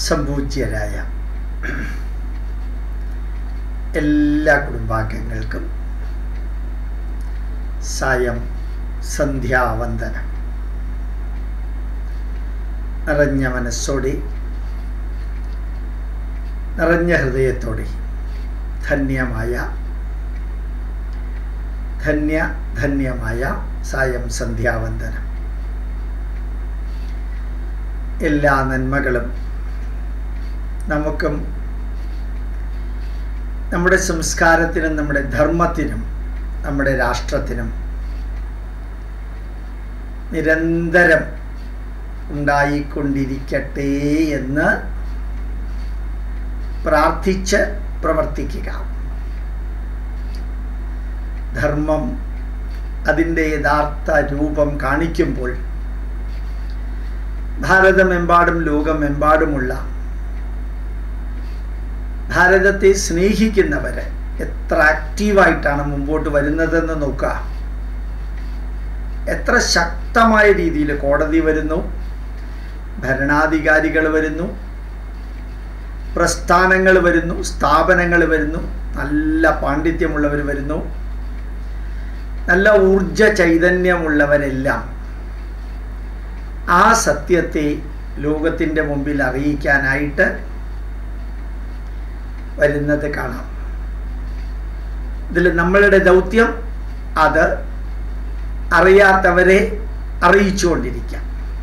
സംപൂജ്യരായ എല്ലാ കുടുംബാംഗങ്ങൾക്കും സായം സന്ധ്യാവന്ദനം നിറഞ്ഞ മനസ്സോടെ നിറഞ്ഞ ഹൃദയത്തോടെ ധന്യമായ ധന്യ ധന്യമായ സായം സന്ധ്യാവന്ദനം എല്ലാ നന്മകളും നമുക്കും നമ്മുടെ സംസ്കാരത്തിനും നമ്മുടെ ധർമ്മത്തിനും നമ്മുടെ രാഷ്ട്രത്തിനും നിരന്തരം ഉണ്ടായിക്കൊണ്ടിരിക്കട്ടെ എന്ന് പ്രാർത്ഥിച്ച് പ്രവർത്തിക്കുക ധർമ്മം അതിൻ്റെ യഥാർത്ഥ രൂപം കാണിക്കുമ്പോൾ ഭാരതമെമ്പാടും ലോകമെമ്പാടുമുള്ള ഭാരതത്തെ സ്നേഹിക്കുന്നവര് എത്ര ആക്റ്റീവായിട്ടാണ് മുമ്പോട്ട് വരുന്നതെന്ന് നോക്കുക എത്ര ശക്തമായ രീതിയിൽ കോടതി വരുന്നു ഭരണാധികാരികൾ വരുന്നു പ്രസ്ഥാനങ്ങൾ വരുന്നു സ്ഥാപനങ്ങൾ വരുന്നു നല്ല പാണ്ഡിത്യമുള്ളവർ വരുന്നു നല്ല ഊർജ ചൈതന്യമുള്ളവരെല്ലാം ആ സത്യത്തെ ലോകത്തിൻ്റെ മുമ്പിൽ അറിയിക്കാനായിട്ട് വരുന്നത് കാണാം ഇതിൽ നമ്മളുടെ ദൗത്യം അത് അറിയാത്തവരെ അറിയിച്ചുകൊണ്ടിരിക്കാം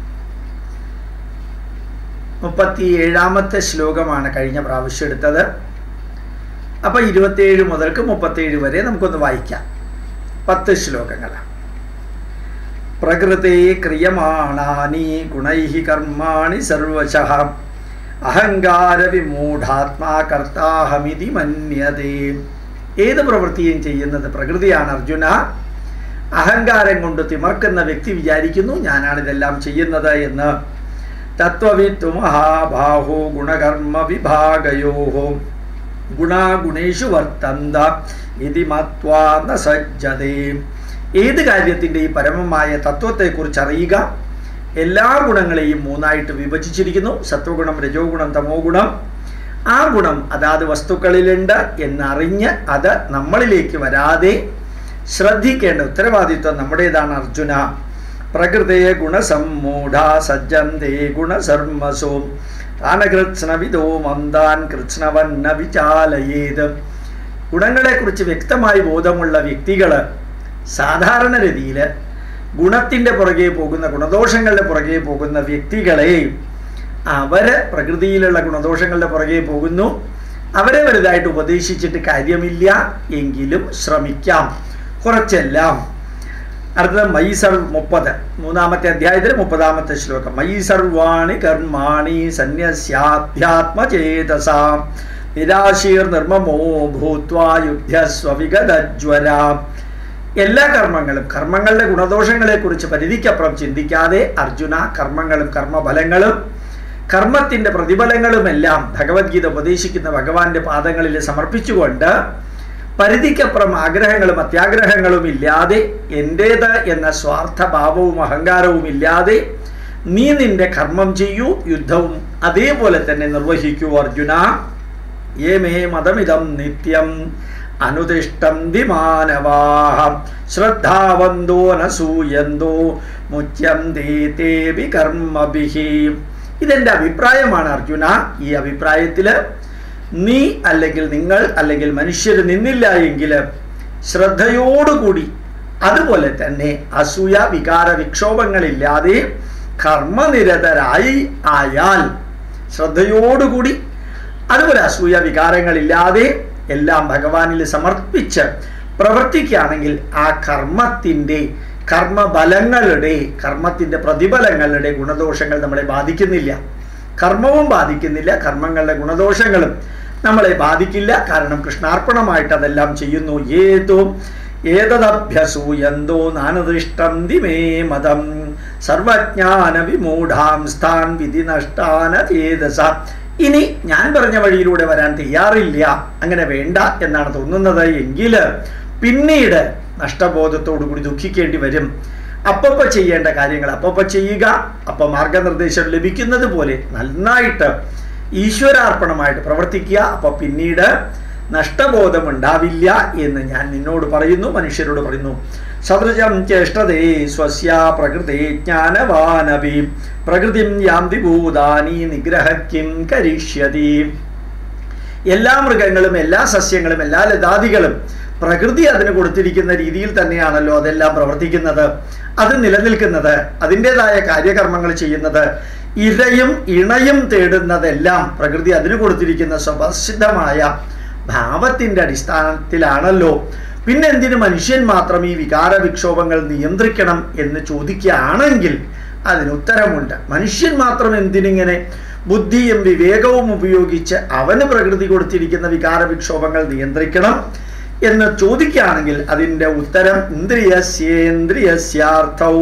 മുപ്പത്തി ഏഴാമത്തെ ശ്ലോകമാണ് കഴിഞ്ഞ പ്രാവശ്യം എടുത്തത് അപ്പൊ ഇരുപത്തിയേഴ് മുതൽക്ക് മുപ്പത്തിയേഴ് വരെ നമുക്കൊന്ന് വായിക്കാം പത്ത് ശ്ലോകങ്ങളാണ് പ്രകൃതേ ക്രിയമാണാനി ഗുണൈ കർമാണി സർവശ അഹങ്കാര വിമൂഢാത്മാ കർത്താഹമിതി മന്യതേ ഏത് പ്രവൃത്തിയും ചെയ്യുന്നത് പ്രകൃതിയാണ് അർജുന അഹങ്കാരം കൊണ്ട് തിമർക്കുന്ന വ്യക്തി വിചാരിക്കുന്നു ഞാനാണ് ഇതെല്ലാം ചെയ്യുന്നത് എന്ന് തത്വവിത്തു മഹാബാഹോ ഗുണകർമ്മ വിഭാഗയോ ഗുണാഗുണേഷു വർത്തന്ത ഇതി മത്വാ ന സജ്ജതേ ഏത് കാര്യത്തിൻ്റെ ഈ പരമമായ തത്വത്തെക്കുറിച്ച് അറിയുക എല്ലാ ഗുണങ്ങളെയും മൂന്നായിട്ട് വിഭജിച്ചിരിക്കുന്നു സത്വഗുണം രജോ ഗുണം തമോ ഗുണം ആ ഗുണം അതാത് വസ്തുക്കളിലുണ്ട് എന്നറിഞ്ഞ് അത് നമ്മളിലേക്ക് വരാതെ ശ്രദ്ധിക്കേണ്ട ഉത്തരവാദിത്വം നമ്മുടേതാണ് അർജുന പ്രകൃതയെ ഗുണസമ്മൂഢ സജ്ജന്തേ ഗുണസർമ്മസോ താനകൃത്സ്ണവിദോ മന്ദാൻ കൃത്സ്ണവന്ന വിചാലയേത് ഗുണങ്ങളെക്കുറിച്ച് വ്യക്തമായി ബോധമുള്ള വ്യക്തികൾ സാധാരണ രീതിയിൽ ഗുണത്തിൻ്റെ പുറകെ പോകുന്ന ഗുണദോഷങ്ങളുടെ പുറകെ പോകുന്ന വ്യക്തികളെ അവര് പ്രകൃതിയിലുള്ള ഗുണദോഷങ്ങളുടെ പുറകെ പോകുന്നു അവരെ വലുതായിട്ട് ഉപദേശിച്ചിട്ട് കാര്യമില്ല എങ്കിലും ശ്രമിക്കാം കുറച്ചെല്ലാം അടുത്തത് മൈ സർവ് മുപ്പത് മൂന്നാമത്തെ അധ്യായത്തിൽ മുപ്പതാമത്തെ ശ്ലോകം മൈ സർവാണി കർമാണി സന്യസ്യാധ്യാത്മചേതസ നിരാശീർ നിർമ്മമോ ഭൂത്വാ യുദ്ധസ്വവിഗതജ്വര എല്ലാ കർമ്മങ്ങളും കർമ്മങ്ങളുടെ ഗുണദോഷങ്ങളെക്കുറിച്ച് പരിധിക്കപ്പുറം ചിന്തിക്കാതെ അർജുന കർമ്മങ്ങളും കർമ്മഫലങ്ങളും കർമ്മത്തിന്റെ പ്രതിഫലങ്ങളുമെല്ലാം ഭഗവത്ഗീത ഉപദേശിക്കുന്ന ഭഗവാന്റെ പാദങ്ങളിൽ സമർപ്പിച്ചുകൊണ്ട് പരിധിക്കപ്പുറം ആഗ്രഹങ്ങളും അത്യാഗ്രഹങ്ങളും ഇല്ലാതെ എൻ്റേത് എന്ന സ്വാർത്ഥഭാവവും അഹങ്കാരവും ഇല്ലാതെ നീ നിന്റെ കർമ്മം ചെയ്യൂ യുദ്ധവും അതേപോലെ തന്നെ നിർവഹിക്കൂ അർജുന ഏമേ മതമിതം നിത്യം അനുദിഷ്ടം ദിമാനവാഹ ശ്രദ്ധാവന്തോ നസൂയന്തോ മുച്യം ദേതേവി കർമ്മഭിഹി ഇതെൻ്റെ അഭിപ്രായമാണ് അർജുന ഈ അഭിപ്രായത്തിൽ നീ അല്ലെങ്കിൽ നിങ്ങൾ അല്ലെങ്കിൽ മനുഷ്യർ നിന്നില്ല എങ്കിൽ ശ്രദ്ധയോടുകൂടി അതുപോലെ തന്നെ അസൂയ വികാര വിക്ഷോഭങ്ങളില്ലാതെ കർമ്മനിരതരായി ആയാൽ ശ്രദ്ധയോടുകൂടി അതുപോലെ അസൂയ വികാരങ്ങളില്ലാതെ എല്ലാം ഭഗവാനിൽ സമർപ്പിച്ച് പ്രവർത്തിക്കുകയാണെങ്കിൽ ആ കർമ്മത്തിൻ്റെ കർമ്മഫലങ്ങളുടെ കർമ്മത്തിൻ്റെ പ്രതിഫലങ്ങളുടെ ഗുണദോഷങ്ങൾ നമ്മളെ ബാധിക്കുന്നില്ല കർമ്മവും ബാധിക്കുന്നില്ല കർമ്മങ്ങളുടെ ഗുണദോഷങ്ങളും നമ്മളെ ബാധിക്കില്ല കാരണം കൃഷ്ണാർപ്പണമായിട്ട് അതെല്ലാം ചെയ്യുന്നു ഏതോ ഏതദഭ്യസൂയന്തോ നാനദൃഷ്ടം ദിമേ മതം സർവജ്ഞാന വിമൂഢാം സ്ഥാൻ വിധി നഷ്ടാന ചേതസ ഇനി ഞാൻ പറഞ്ഞ വഴിയിലൂടെ വരാൻ തയ്യാറില്ല അങ്ങനെ വേണ്ട എന്നാണ് തോന്നുന്നത് എങ്കിൽ പിന്നീട് നഷ്ടബോധത്തോടു കൂടി ദുഃഖിക്കേണ്ടി വരും അപ്പപ്പ ചെയ്യേണ്ട കാര്യങ്ങൾ അപ്പപ്പ ചെയ്യുക അപ്പം മാർഗനിർദ്ദേശം ലഭിക്കുന്നത് പോലെ നന്നായിട്ട് ഈശ്വരാർപ്പണമായിട്ട് പ്രവർത്തിക്കുക അപ്പൊ പിന്നീട് നഷ്ടബോധം ഉണ്ടാവില്ല എന്ന് ഞാൻ നിന്നോട് പറയുന്നു മനുഷ്യരോട് പറയുന്നു സദൃശം ചേഷ്ടതേ സ്വസ്യ പ്രകൃതി ജ്ഞാനവാനപി പ്രകൃതിം യാന്തി ഭൂതാനി നിഗ്രഹ കിം കരിഷ്യതി എല്ലാ മൃഗങ്ങളും എല്ലാ സസ്യങ്ങളും എല്ലാ ലതാദികളും പ്രകൃതി അതിന് കൊടുത്തിരിക്കുന്ന രീതിയിൽ തന്നെയാണല്ലോ അതെല്ലാം പ്രവർത്തിക്കുന്നത് അത് നിലനിൽക്കുന്നത് അതിൻ്റെതായ കാര്യകർമ്മങ്ങൾ ചെയ്യുന്നത് ഇരയും ഇണയും തേടുന്നതെല്ലാം പ്രകൃതി അതിന് കൊടുത്തിരിക്കുന്ന സ്വപ്രസിദ്ധമായ ഭാവത്തിന്റെ അടിസ്ഥാനത്തിലാണല്ലോ പിന്നെ എന്തിന് മനുഷ്യൻ മാത്രം ഈ വികാര വിക്ഷോഭങ്ങൾ നിയന്ത്രിക്കണം എന്ന് ചോദിക്കുകയാണെങ്കിൽ അതിന് ഉത്തരമുണ്ട് മനുഷ്യൻ മാത്രം എന്തിനിങ്ങനെ ബുദ്ധിയും വിവേകവും ഉപയോഗിച്ച് അവന് പ്രകൃതി കൊടുത്തിരിക്കുന്ന വികാര വിക്ഷോഭങ്ങൾ നിയന്ത്രിക്കണം എന്ന് ചോദിക്കുകയാണെങ്കിൽ അതിൻ്റെ ഉത്തരം ഇന്ദ്രിയസ്യേന്ദ്രിയസ്യാർത്ഥൗ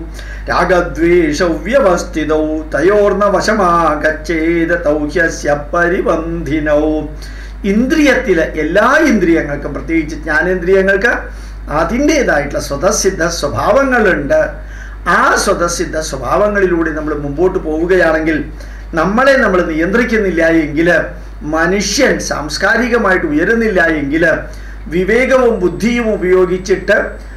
രാഗദ്വേഷൗ വ്യവസ്ഥിതൗ തയോർന്ന വശമാകച്ചേത് തൗഹ്യസ്യ പരിബന്ധിനൗ ഇന്ദ്രിയത്തിലെ എല്ലാ ഇന്ദ്രിയങ്ങൾക്കും പ്രത്യേകിച്ച് ജ്ഞാനേന്ദ്രിയങ്ങൾക്ക് അതിൻ്റെതായിട്ടുള്ള സ്വതസിദ്ധ സ്വഭാവങ്ങളുണ്ട് ആ സ്വതസിദ്ധ സ്വഭാവങ്ങളിലൂടെ നമ്മൾ മുമ്പോട്ട് പോവുകയാണെങ്കിൽ നമ്മളെ നമ്മൾ നിയന്ത്രിക്കുന്നില്ല എങ്കിൽ മനുഷ്യൻ സാംസ്കാരികമായിട്ട് ഉയരുന്നില്ല എങ്കിൽ വിവേകവും ബുദ്ധിയും ഉപയോഗിച്ചിട്ട്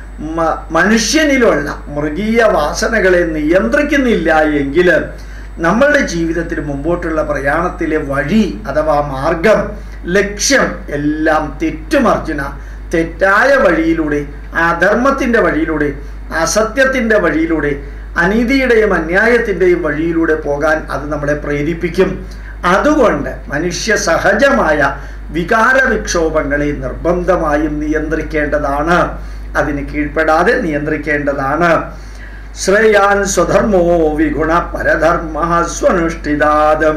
മ- മനുഷ്യനിലുള്ള മൃഗീയ വാസനകളെ നിയന്ത്രിക്കുന്നില്ല എങ്കിൽ നമ്മളുടെ ജീവിതത്തിൽ മുമ്പോട്ടുള്ള പ്രയാണത്തിലെ വഴി അഥവാ മാർഗം ലക്ഷ്യം എല്ലാം തെറ്റും അർജുന തെറ്റായ വഴിയിലൂടെ അധർമ്മത്തിൻ്റെ വഴിയിലൂടെ അസത്യത്തിൻ്റെ വഴിയിലൂടെ അനീതിയുടെയും അന്യായത്തിൻ്റെയും വഴിയിലൂടെ പോകാൻ അത് നമ്മളെ പ്രേരിപ്പിക്കും അതുകൊണ്ട് മനുഷ്യ സഹജമായ വികാര വിക്ഷോഭങ്ങളെ നിർബന്ധമായും നിയന്ത്രിക്കേണ്ടതാണ് അതിന് കീഴ്പ്പെടാതെ നിയന്ത്രിക്കേണ്ടതാണ് ശ്രേയാൻ സ്വധർമ്മോ വിഗുണ പരധർമ്മ സ്വനുഷ്ഠിതാദം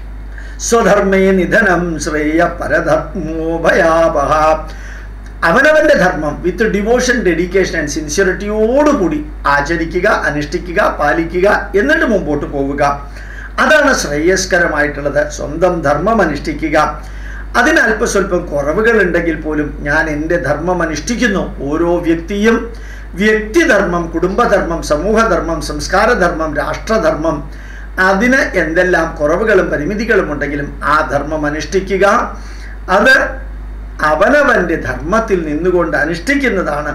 സ്വധർമ്മേ നിധനം ശ്രേയ പരധർമ്മോ ഭയാപഹ അവനവന്റെ ധർമ്മം വിത്ത് ഡിവോഷൻ ഡെഡിക്കേഷൻ ആൻഡ് സിൻസിയറിറ്റിയോടുകൂടി ആചരിക്കുക അനുഷ്ഠിക്കുക പാലിക്കുക എന്നിട്ട് മുമ്പോട്ട് പോവുക അതാണ് ശ്രേയസ്കരമായിട്ടുള്ളത് സ്വന്തം ധർമ്മം അനുഷ്ഠിക്കുക അതിന് അല്പസ്വല്പം കുറവുകൾ ഉണ്ടെങ്കിൽ പോലും ഞാൻ എൻ്റെ ധർമ്മം അനുഷ്ഠിക്കുന്നു ഓരോ വ്യക്തിയും വ്യക്തിധർമ്മം കുടുംബധർമ്മം സമൂഹധർമ്മം സംസ്കാരധർമ്മം രാഷ്ട്രധർമ്മം അതിന് എന്തെല്ലാം കുറവുകളും പരിമിതികളും ഉണ്ടെങ്കിലും ആ ധർമ്മം അനുഷ്ഠിക്കുക അത് അവനവൻ്റെ ധർമ്മത്തിൽ നിന്നുകൊണ്ട് അനുഷ്ഠിക്കുന്നതാണ്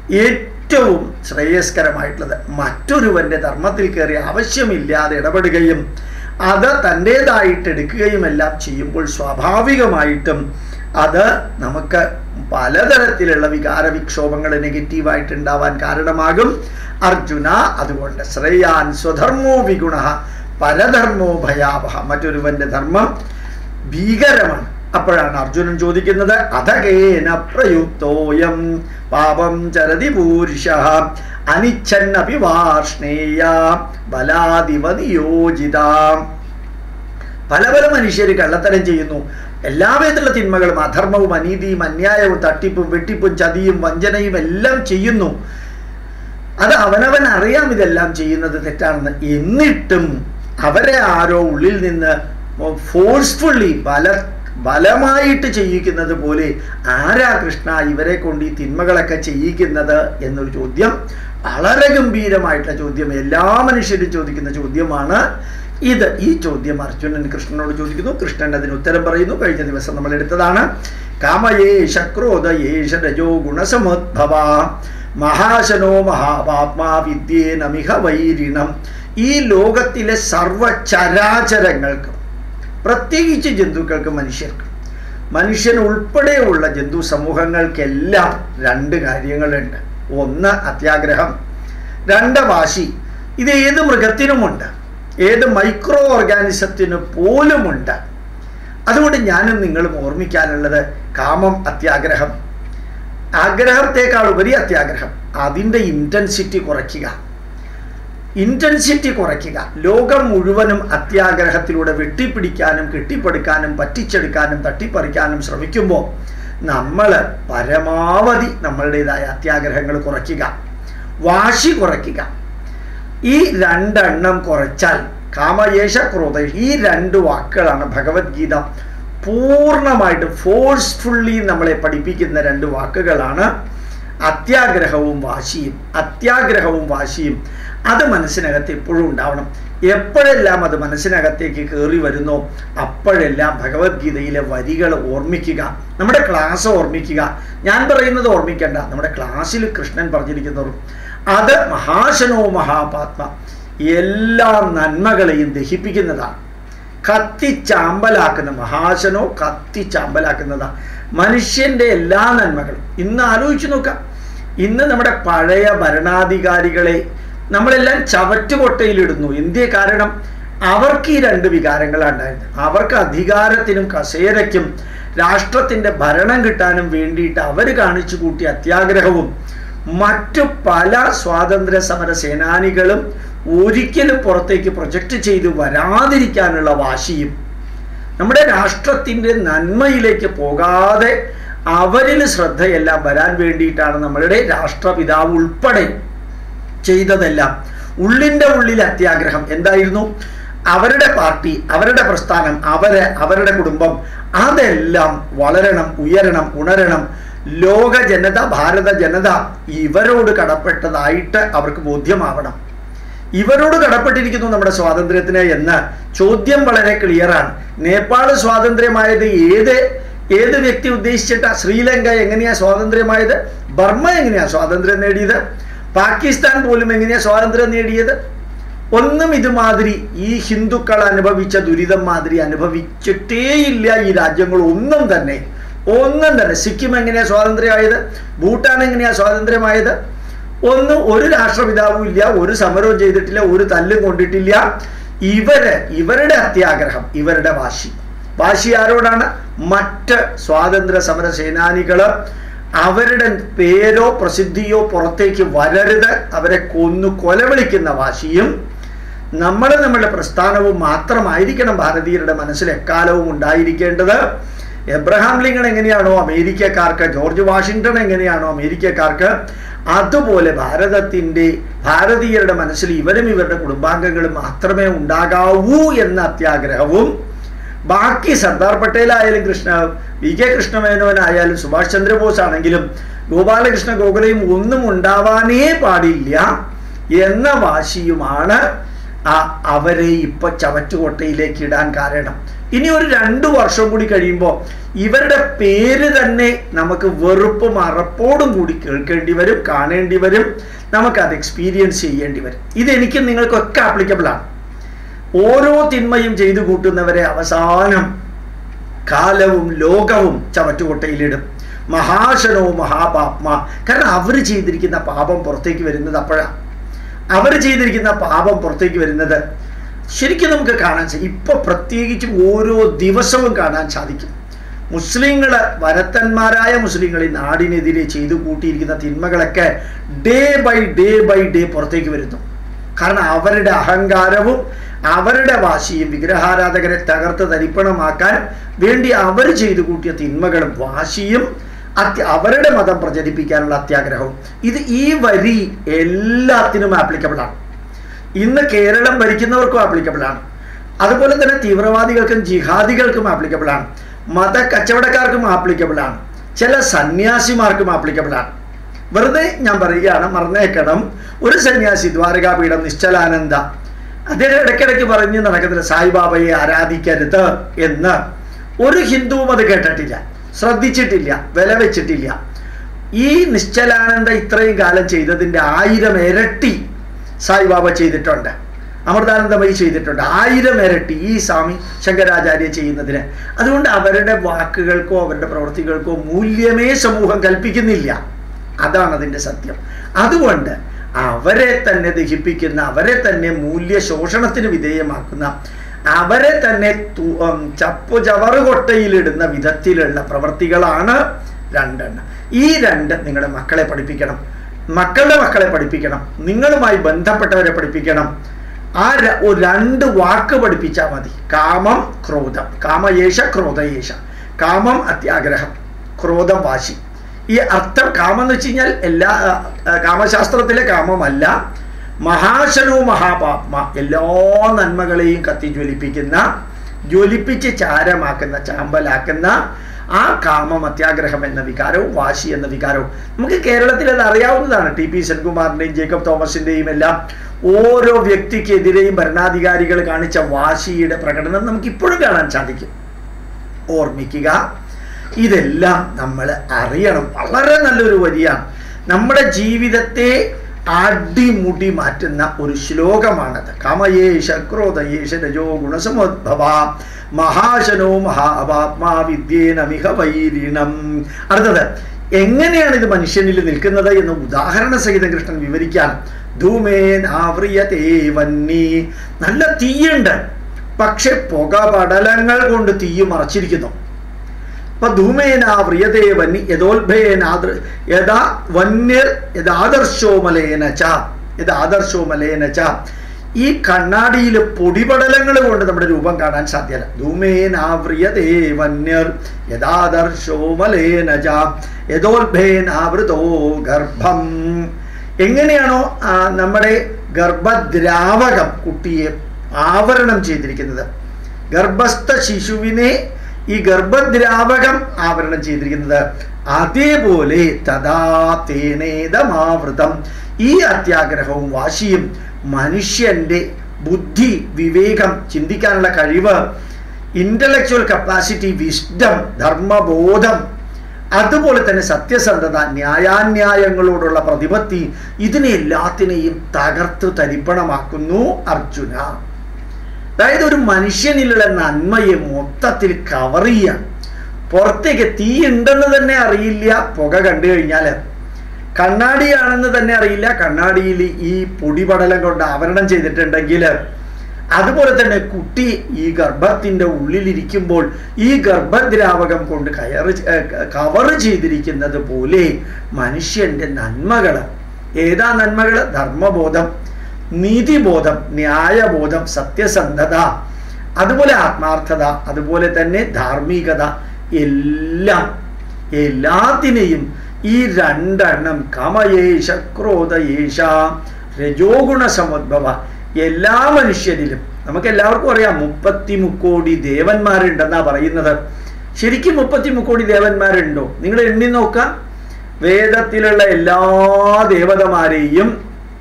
ഏറ്റവും ശ്രേയസ്കരമായിട്ടുള്ളത് മറ്റൊരുവൻ്റെ ധർമ്മത്തിൽ കയറി ആവശ്യമില്ലാതെ ഇടപെടുകയും അത് തൻ്റേതായിട്ട് എടുക്കുകയും എല്ലാം ചെയ്യുമ്പോൾ സ്വാഭാവികമായിട്ടും അത് നമുക്ക് പലതരത്തിലുള്ള വികാര വിക്ഷോഭങ്ങൾ നെഗറ്റീവായിട്ട് ഉണ്ടാവാൻ കാരണമാകും അർജുന അതുകൊണ്ട് ശ്രേയാൻ സ്വധർമ്മോ വിഗുണ പരധർമ്മോ ഭയാവഹ മറ്റൊരുവന്റെ ധർമ്മം ഭീകരമാണ് അപ്പോഴാണ് അർജുനൻ ചോദിക്കുന്നത് അധകേന പ്രയുക്തോയം പാപം ചരതി പൂരുഷ അനിച്ഛന്നപി വാർഷ്ണേയ ബലാദിവ നിയോജിത പല പല മനുഷ്യർ കള്ളത്തരം ചെയ്യുന്നു എല്ലാ വിധത്തിലുള്ള തിന്മകളും അധർമ്മവും അനീതിയും അന്യായവും തട്ടിപ്പും വെട്ടിപ്പും ചതിയും വഞ്ചനയും എല്ലാം ചെയ്യുന്നു അത് അവനവൻ അറിയാം ഇതെല്ലാം ചെയ്യുന്നത് തെറ്റാണെന്ന് എന്നിട്ടും അവരെ ആരോ ഉള്ളിൽ നിന്ന് ഫോഴ്സ്ഫുള്ളി ബല ബലമായിട്ട് ചെയ്യിക്കുന്നത് പോലെ ആരാ കൃഷ്ണ ഇവരെ കൊണ്ട് ഈ തിന്മകളൊക്കെ ചെയ്യിക്കുന്നത് എന്നൊരു ചോദ്യം വളരെ ഗംഭീരമായിട്ടുള്ള ചോദ്യം എല്ലാ മനുഷ്യരും ചോദിക്കുന്ന ചോദ്യമാണ് ഇത് ഈ ചോദ്യം അർജുനൻ കൃഷ്ണനോട് ചോദിക്കുന്നു കൃഷ്ണൻ അതിന് ഉത്തരം പറയുന്നു കഴിഞ്ഞ ദിവസം നമ്മൾ എടുത്തതാണ് കാമയേഷ ക്രോധയേഷ രജോ ഗുണസമുദ്ഭവ മഹാശനോ മഹാപാത്മാ വിദ്യേനമിഹ വൈരിണം ഈ ലോകത്തിലെ സർവചരാചരങ്ങൾക്കും പ്രത്യേകിച്ച് ജന്തുക്കൾക്ക് മനുഷ്യർക്ക് മനുഷ്യൻ ഉൾപ്പെടെയുള്ള ജന്തു സമൂഹങ്ങൾക്കെല്ലാം രണ്ട് കാര്യങ്ങളുണ്ട് ഒന്ന് അത്യാഗ്രഹം രണ്ട് വാശി ഇത് ഏത് മൃഗത്തിനുമുണ്ട് ഏത് മൈക്രോ ഓർഗാനിസത്തിന് പോലുമുണ്ട് അതുകൊണ്ട് ഞാനും നിങ്ങളും ഓർമ്മിക്കാനുള്ളത് കാമം അത്യാഗ്രഹം ആഗ്രഹത്തെക്കാൾ ഉപരി അത്യാഗ്രഹം അതിൻ്റെ ഇൻറ്റൻസിറ്റി കുറയ്ക്കുക ഇൻറ്റൻസിറ്റി കുറയ്ക്കുക ലോകം മുഴുവനും അത്യാഗ്രഹത്തിലൂടെ വെട്ടിപ്പിടിക്കാനും കെട്ടിപ്പടുക്കാനും പറ്റിച്ചെടുക്കാനും തട്ടിപ്പറിക്കാനും ശ്രമിക്കുമ്പോൾ നമ്മൾ പരമാവധി നമ്മളുടേതായ അത്യാഗ്രഹങ്ങൾ കുറയ്ക്കുക വാശി കുറയ്ക്കുക ഈ രണ്ടെണ്ണം കുറച്ചാൽ കാമയേശ ക്രോധ ഈ രണ്ട് വാക്കുകളാണ് ഭഗവത്ഗീത പൂർണ്ണമായിട്ട് ഫോഴ്സ്ഫുള്ളി നമ്മളെ പഠിപ്പിക്കുന്ന രണ്ട് വാക്കുകളാണ് അത്യാഗ്രഹവും വാശിയും അത്യാഗ്രഹവും വാശിയും അത് മനസ്സിനകത്ത് എപ്പോഴും ഉണ്ടാവണം എപ്പോഴെല്ലാം അത് മനസ്സിനകത്തേക്ക് കയറി വരുന്നോ അപ്പോഴെല്ലാം ഭഗവത്ഗീതയിലെ വരികൾ ഓർമ്മിക്കുക നമ്മുടെ ക്ലാസ് ഓർമ്മിക്കുക ഞാൻ പറയുന്നത് ഓർമ്മിക്കേണ്ട നമ്മുടെ ക്ലാസ്സിൽ കൃഷ്ണൻ പറഞ്ഞിരിക്കുന്നവർ അത് മഹാശനോ മഹാപാത്മ എല്ലാ നന്മകളെയും ദഹിപ്പിക്കുന്നതാണ് കത്തിച്ചാമ്പലാക്കുന്ന മഹാശനോ കത്തിച്ചാമ്പലാക്കുന്നതാണ് മനുഷ്യന്റെ എല്ലാ നന്മകളും ഇന്ന് ആലോചിച്ച് നോക്കാം ഇന്ന് നമ്മുടെ പഴയ ഭരണാധികാരികളെ നമ്മളെല്ലാം ചവറ്റുകൊട്ടയിലിടുന്നു എന്തേ കാരണം അവർക്ക് ഈ രണ്ട് വികാരങ്ങളാണ് ഉണ്ടായിരുന്നത് അവർക്ക് അധികാരത്തിനും കസേരയ്ക്കും രാഷ്ട്രത്തിന്റെ ഭരണം കിട്ടാനും വേണ്ടിയിട്ട് അവർ കാണിച്ചു കൂട്ടിയ അത്യാഗ്രഹവും മറ്റു പല സ്വാതന്ത്ര്യ സമര സേനാനികളും ഒരിക്കലും പുറത്തേക്ക് പ്രൊജക്റ്റ് ചെയ്ത് വരാതിരിക്കാനുള്ള വാശിയും നമ്മുടെ രാഷ്ട്രത്തിൻ്റെ നന്മയിലേക്ക് പോകാതെ അവരിൽ ശ്രദ്ധയെല്ലാം വരാൻ വേണ്ടിയിട്ടാണ് നമ്മളുടെ രാഷ്ട്രപിതാവ് ഉൾപ്പെടെ ചെയ്തതെല്ലാം ഉള്ളിൻ്റെ ഉള്ളിൽ അത്യാഗ്രഹം എന്തായിരുന്നു അവരുടെ പാർട്ടി അവരുടെ പ്രസ്ഥാനം അവര് അവരുടെ കുടുംബം അതെല്ലാം വളരണം ഉയരണം ഉണരണം ലോക ജനത ഭാരത ജനത ഇവരോട് കടപ്പെട്ടതായിട്ട് അവർക്ക് ബോധ്യമാവണം ഇവരോട് കടപ്പെട്ടിരിക്കുന്നു നമ്മുടെ സ്വാതന്ത്ര്യത്തിന് എന്ന് ചോദ്യം വളരെ ക്ലിയറാണ് നേപ്പാൾ സ്വാതന്ത്ര്യമായത് ഏത് ഏത് വ്യക്തി ഉദ്ദേശിച്ചിട്ടാ ശ്രീലങ്ക എങ്ങനെയാ സ്വാതന്ത്ര്യമായത് ബർമ്മ എങ്ങനെയാ സ്വാതന്ത്ര്യം നേടിയത് പാകിസ്ഥാൻ പോലും എങ്ങനെയാ സ്വാതന്ത്ര്യം നേടിയത് ഒന്നും ഇതുമാതിരി ഈ ഹിന്ദുക്കൾ അനുഭവിച്ച ദുരിതം മാതിരി അനുഭവിച്ചിട്ടേയില്ല ഈ രാജ്യങ്ങൾ ഒന്നും തന്നെ ഒന്നും തന്നെ സിക്കിം എങ്ങനെയാ സ്വാതന്ത്ര്യമായത് ഭൂട്ടാൻ എങ്ങനെയാ സ്വാതന്ത്ര്യമായത് ഒന്നും ഒരു രാഷ്ട്രപിതാവും ഇല്ല ഒരു സമരവും ചെയ്തിട്ടില്ല ഒരു തല്ലും കൊണ്ടിട്ടില്ല ഇവര് ഇവരുടെ അത്യാഗ്രഹം ഇവരുടെ വാശി വാശി ആരോടാണ് മറ്റ് സ്വാതന്ത്ര്യ സമര സേനാനികള് അവരുടെ പേരോ പ്രസിദ്ധിയോ പുറത്തേക്ക് വരരുത് അവരെ കൊന്നു കൊലവിളിക്കുന്ന വാശിയും നമ്മൾ നമ്മുടെ പ്രസ്ഥാനവും മാത്രമായിരിക്കണം ഭാരതീയരുടെ മനസ്സിൽ എക്കാലവും ഉണ്ടായിരിക്കേണ്ടത് എബ്രഹാം ലിങ്കൺ എങ്ങനെയാണോ അമേരിക്കക്കാർക്ക് ജോർജ് വാഷിങ്ടൺ എങ്ങനെയാണോ അമേരിക്കക്കാർക്ക് അതുപോലെ ഭാരതത്തിൻ്റെ ഭാരതീയരുടെ മനസ്സിൽ ഇവരും ഇവരുടെ കുടുംബാംഗങ്ങളും മാത്രമേ ഉണ്ടാകാവൂ എന്ന അത്യാഗ്രഹവും ബാക്കി സർദാർ പട്ടേൽ ആയാലും കൃഷ്ണ വി കെ കൃഷ്ണമേനോനായാലും സുഭാഷ് ചന്ദ്രബോസ് ആണെങ്കിലും ഗോപാലകൃഷ്ണ ഗോഖലയും ഒന്നും ഉണ്ടാവാനേ പാടില്ല എന്ന വാശിയുമാണ് ആ അവരെ ഇപ്പൊ ചവറ്റുകൊട്ടയിലേക്ക് ഇടാൻ കാരണം ഇനി ഒരു രണ്ടു വർഷം കൂടി കഴിയുമ്പോൾ ഇവരുടെ പേര് തന്നെ നമുക്ക് വെറുപ്പും അറപ്പോടും കൂടി കേൾക്കേണ്ടി വരും കാണേണ്ടി വരും നമുക്കത് എക്സ്പീരിയൻസ് ചെയ്യേണ്ടി വരും ഇതെനിക്ക് നിങ്ങൾക്കൊക്കെ ആപ്ലിക്കബിൾ ആണ് ഓരോ തിന്മയും ചെയ്തു കൂട്ടുന്നവരെ അവസാനം കാലവും ലോകവും ചവറ്റുകൊട്ടയിലിടും മഹാശനോ മഹാപാപ്മ കാരണം അവർ ചെയ്തിരിക്കുന്ന പാപം പുറത്തേക്ക് വരുന്നത് അപ്പോഴാണ് അവർ ചെയ്തിരിക്കുന്ന പാപം പുറത്തേക്ക് വരുന്നത് ശരിക്കും നമുക്ക് കാണാൻ സാധിക്കും ഇപ്പൊ പ്രത്യേകിച്ചും ഓരോ ദിവസവും കാണാൻ സാധിക്കും മുസ്ലിങ്ങൾ വരത്തന്മാരായ മുസ്ലിങ്ങൾ ഈ നാടിനെതിരെ ചെയ്തു കൂട്ടിയിരിക്കുന്ന തിന്മകളൊക്കെ day by day by day പുറത്തേക്ക് വരുന്നു കാരണം അവരുടെ അഹങ്കാരവും അവരുടെ വാശിയും വിഗ്രഹാരാധകരെ തകർത്ത് തരിപ്പണമാക്കാൻ വേണ്ടി അവർ ചെയ്തു കൂട്ടിയ തിന്മകളും വാശിയും അത്യ അവരുടെ മതം പ്രചരിപ്പിക്കാനുള്ള അത്യാഗ്രഹവും ഇത് ഈ വരി എല്ലാത്തിനും ആപ്ലിക്കബിൾ ആണ് ഇന്ന് കേരളം ഭരിക്കുന്നവർക്കും ആപ്ലിക്കബിൾ ആണ് അതുപോലെ തന്നെ തീവ്രവാദികൾക്കും ജിഹാദികൾക്കും ആപ്ലിക്കബിൾ ആണ് മത കച്ചവടക്കാർക്കും ആപ്ലിക്കബിൾ ആണ് ചില സന്യാസിമാർക്കും ആപ്ലിക്കബിൾ ആണ് വെറുതെ ഞാൻ പറയുകയാണ് മറന്നേക്കണം ഒരു സന്യാസി ദ്വാരകാപീഠം നിശ്ചലാനന്ദ അദ്ദേഹം ഇടയ്ക്കിടയ്ക്ക് പറഞ്ഞ് നടക്കുന്നില്ല സായിബാബയെ ആരാധിക്കരുത് എന്ന് ഒരു ഹിന്ദുവും അത് കേട്ടിട്ടില്ല ശ്രദ്ധിച്ചിട്ടില്ല വില വെച്ചിട്ടില്ല ഈ നിശ്ചലാനന്ദ ഇത്രയും കാലം ചെയ്തതിൻ്റെ ആയിരം ഇരട്ടി സായിബാബ ചെയ്തിട്ടുണ്ട് അമൃതാനന്ദമയി ചെയ്തിട്ടുണ്ട് ആയിരം ഇരട്ടി ഈ സ്വാമി ശങ്കരാചാര്യ ചെയ്യുന്നതിന് അതുകൊണ്ട് അവരുടെ വാക്കുകൾക്കോ അവരുടെ പ്രവൃത്തികൾക്കോ മൂല്യമേ സമൂഹം കൽപ്പിക്കുന്നില്ല അതാണ് അതിൻ്റെ സത്യം അതുകൊണ്ട് അവരെ തന്നെ ദഹിപ്പിക്കുന്ന അവരെ തന്നെ മൂല്യ ശോഷണത്തിന് വിധേയമാക്കുന്ന അവരെ തന്നെ ചപ്പു ചവറുകൊട്ടയിലിടുന്ന വിധത്തിലുള്ള പ്രവൃത്തികളാണ് രണ്ടെണ്ണം ഈ രണ്ട് നിങ്ങളുടെ മക്കളെ പഠിപ്പിക്കണം മക്കളുടെ മക്കളെ പഠിപ്പിക്കണം നിങ്ങളുമായി ബന്ധപ്പെട്ടവരെ പഠിപ്പിക്കണം ആ രണ്ട് വാക്ക് പഠിപ്പിച്ചാൽ മതി കാമം ക്രോധം കാമയേശ ക്രോധയേശ കാമം അത്യാഗ്രഹം ക്രോധം വാശി ഈ അർത്ഥം കാമം എന്ന് വെച്ച് കഴിഞ്ഞാൽ എല്ലാ കാമശാസ്ത്രത്തിലെ കാമമല്ല മഹാശനോ മഹാപാത്മ എല്ലാ നന്മകളെയും കത്തി ജ്വലിപ്പിക്കുന്ന ജ്വലിപ്പിച്ച് ചാരമാക്കുന്ന ചാമ്പലാക്കുന്ന ആ കാമം അത്യാഗ്രഹം എന്ന വികാരവും വാശി എന്ന വികാരവും നമുക്ക് കേരളത്തിൽ അത് അറിയാവുന്നതാണ് ടി പി സെൻകുമാറിൻ്റെയും ജേക്കബ് തോമസിൻ്റെയും എല്ലാം ഓരോ വ്യക്തിക്കെതിരെയും ഭരണാധികാരികൾ കാണിച്ച വാശിയുടെ പ്രകടനം നമുക്ക് ഇപ്പോഴും കാണാൻ സാധിക്കും ഓർമ്മിക്കുക ഇതെല്ലാം നമ്മൾ അറിയണം വളരെ നല്ലൊരു വരിയാണ് നമ്മുടെ ജീവിതത്തെ അടിമുടി മാറ്റുന്ന ഒരു ശ്ലോകമാണത് കാമയേശ ക്രോധയേശ രജോ ഗുണസമോദ്ഭവ മഹാശനോ മഹാപാത്മാ വിദ്യേന മിഹ വൈരിണം അടുത്തത് എങ്ങനെയാണ് ഇത് മനുഷ്യനിൽ നിൽക്കുന്നത് എന്ന് ഉദാഹരണ സഹിതം കൃഷ്ണൻ വിവരിക്കാൻ ധൂമേൻ ആവ്രിയതേ വന്നി നല്ല തീയുണ്ട് പക്ഷെ പുകപടലങ്ങൾ കൊണ്ട് തീയ് മറച്ചിരിക്കുന്നു അപ്പൊ ധൂമേന വ്രിയതേ വന്നി യഥോത്ഭേനാദൃ യഥാ വന്യർ യഥാദർശോമലേന ച യഥാദർശോമലേന ച ഈ കണ്ണാടിയിൽ പൊടിപടലങ്ങൾ കൊണ്ട് നമ്മുടെ രൂപം കാണാൻ സാധ്യല്ല ധൂമേനാവ്രിയതേ വന്യർ യഥാദർശോമലേന ച യഥോത്ഭേനാവൃതോ ഗർഭം എങ്ങനെയാണോ ആ, നമ്മുടെ ഗർഭദ്രാവകം കുട്ടിയെ ആവരണം ചെയ്തിരിക്കുന്നത് ഗർഭസ്ഥ ശിശുവിനെ ഈ ഗർഭദ്രാവകം ആവരണം ചെയ്തിരിക്കുന്നത് അതേപോലെ തഥാ തേനേതമാവൃതം ഈ അത്യാഗ്രഹവും വാശിയും മനുഷ്യന്റെ ബുദ്ധി വിവേകം ചിന്തിക്കാനുള്ള കഴിവ് ഇന്റലക്ച്വൽ കപ്പാസിറ്റി വിസ്ഡം ധർമ്മബോധം അതുപോലെ തന്നെ സത്യസന്ധത ന്യായാന്യായങ്ങളോടുള്ള പ്രതിപത്തി ഇതിനെ എല്ലാത്തിനെയും തകർത്ത് തരിപ്പണമാക്കുന്നു അർജുന അതായത് ഒരു മനുഷ്യനിലുള്ള നന്മയെ മൊത്തത്തിൽ കവർ ചെയ്യാൻ പുറത്തേക്ക് തീ ഉണ്ടെന്ന് തന്നെ അറിയില്ല പുക കണ്ടു കഴിഞ്ഞാൽ കണ്ണാടിയാണെന്ന് തന്നെ അറിയില്ല കണ്ണാടിയിൽ ഈ പൊടിപടലം കൊണ്ട് ആവരണം ചെയ്തിട്ടുണ്ടെങ്കിൽ അതുപോലെ തന്നെ കുട്ടി ഈ ഗർഭത്തിന്റെ ഉള്ളിലിരിക്കുമ്പോൾ ഈ ഗർഭദ്രാവകം കൊണ്ട് കയറ് കവർ ചെയ്തിരിക്കുന്നത് പോലെ മനുഷ്യന്റെ നന്മകൾ ഏതാ നന്മകൾ ധർമ്മബോധം നീതിബോധം ന്യായബോധം സത്യസന്ധത അതുപോലെ ആത്മാർത്ഥത അതുപോലെ തന്നെ ധാർമ്മികത എല്ലാം എല്ലാത്തിനെയും ഈ രണ്ടെണ്ണം കമയേശ ക്രോധയേശ രജോഗുണ സമുദ്ഭവ എല്ലാ മനുഷ്യരിലും നമുക്ക് എല്ലാവർക്കും അറിയാം മുപ്പത്തി മുക്കോടി ദേവന്മാരുണ്ടെന്നാ പറയുന്നത് ശരിക്കും മുപ്പത്തി മുക്കോടി ദേവന്മാരുണ്ടോ നിങ്ങൾ എണ്ണി നോക്കാം വേദത്തിലുള്ള എല്ലാ ദേവതമാരെയും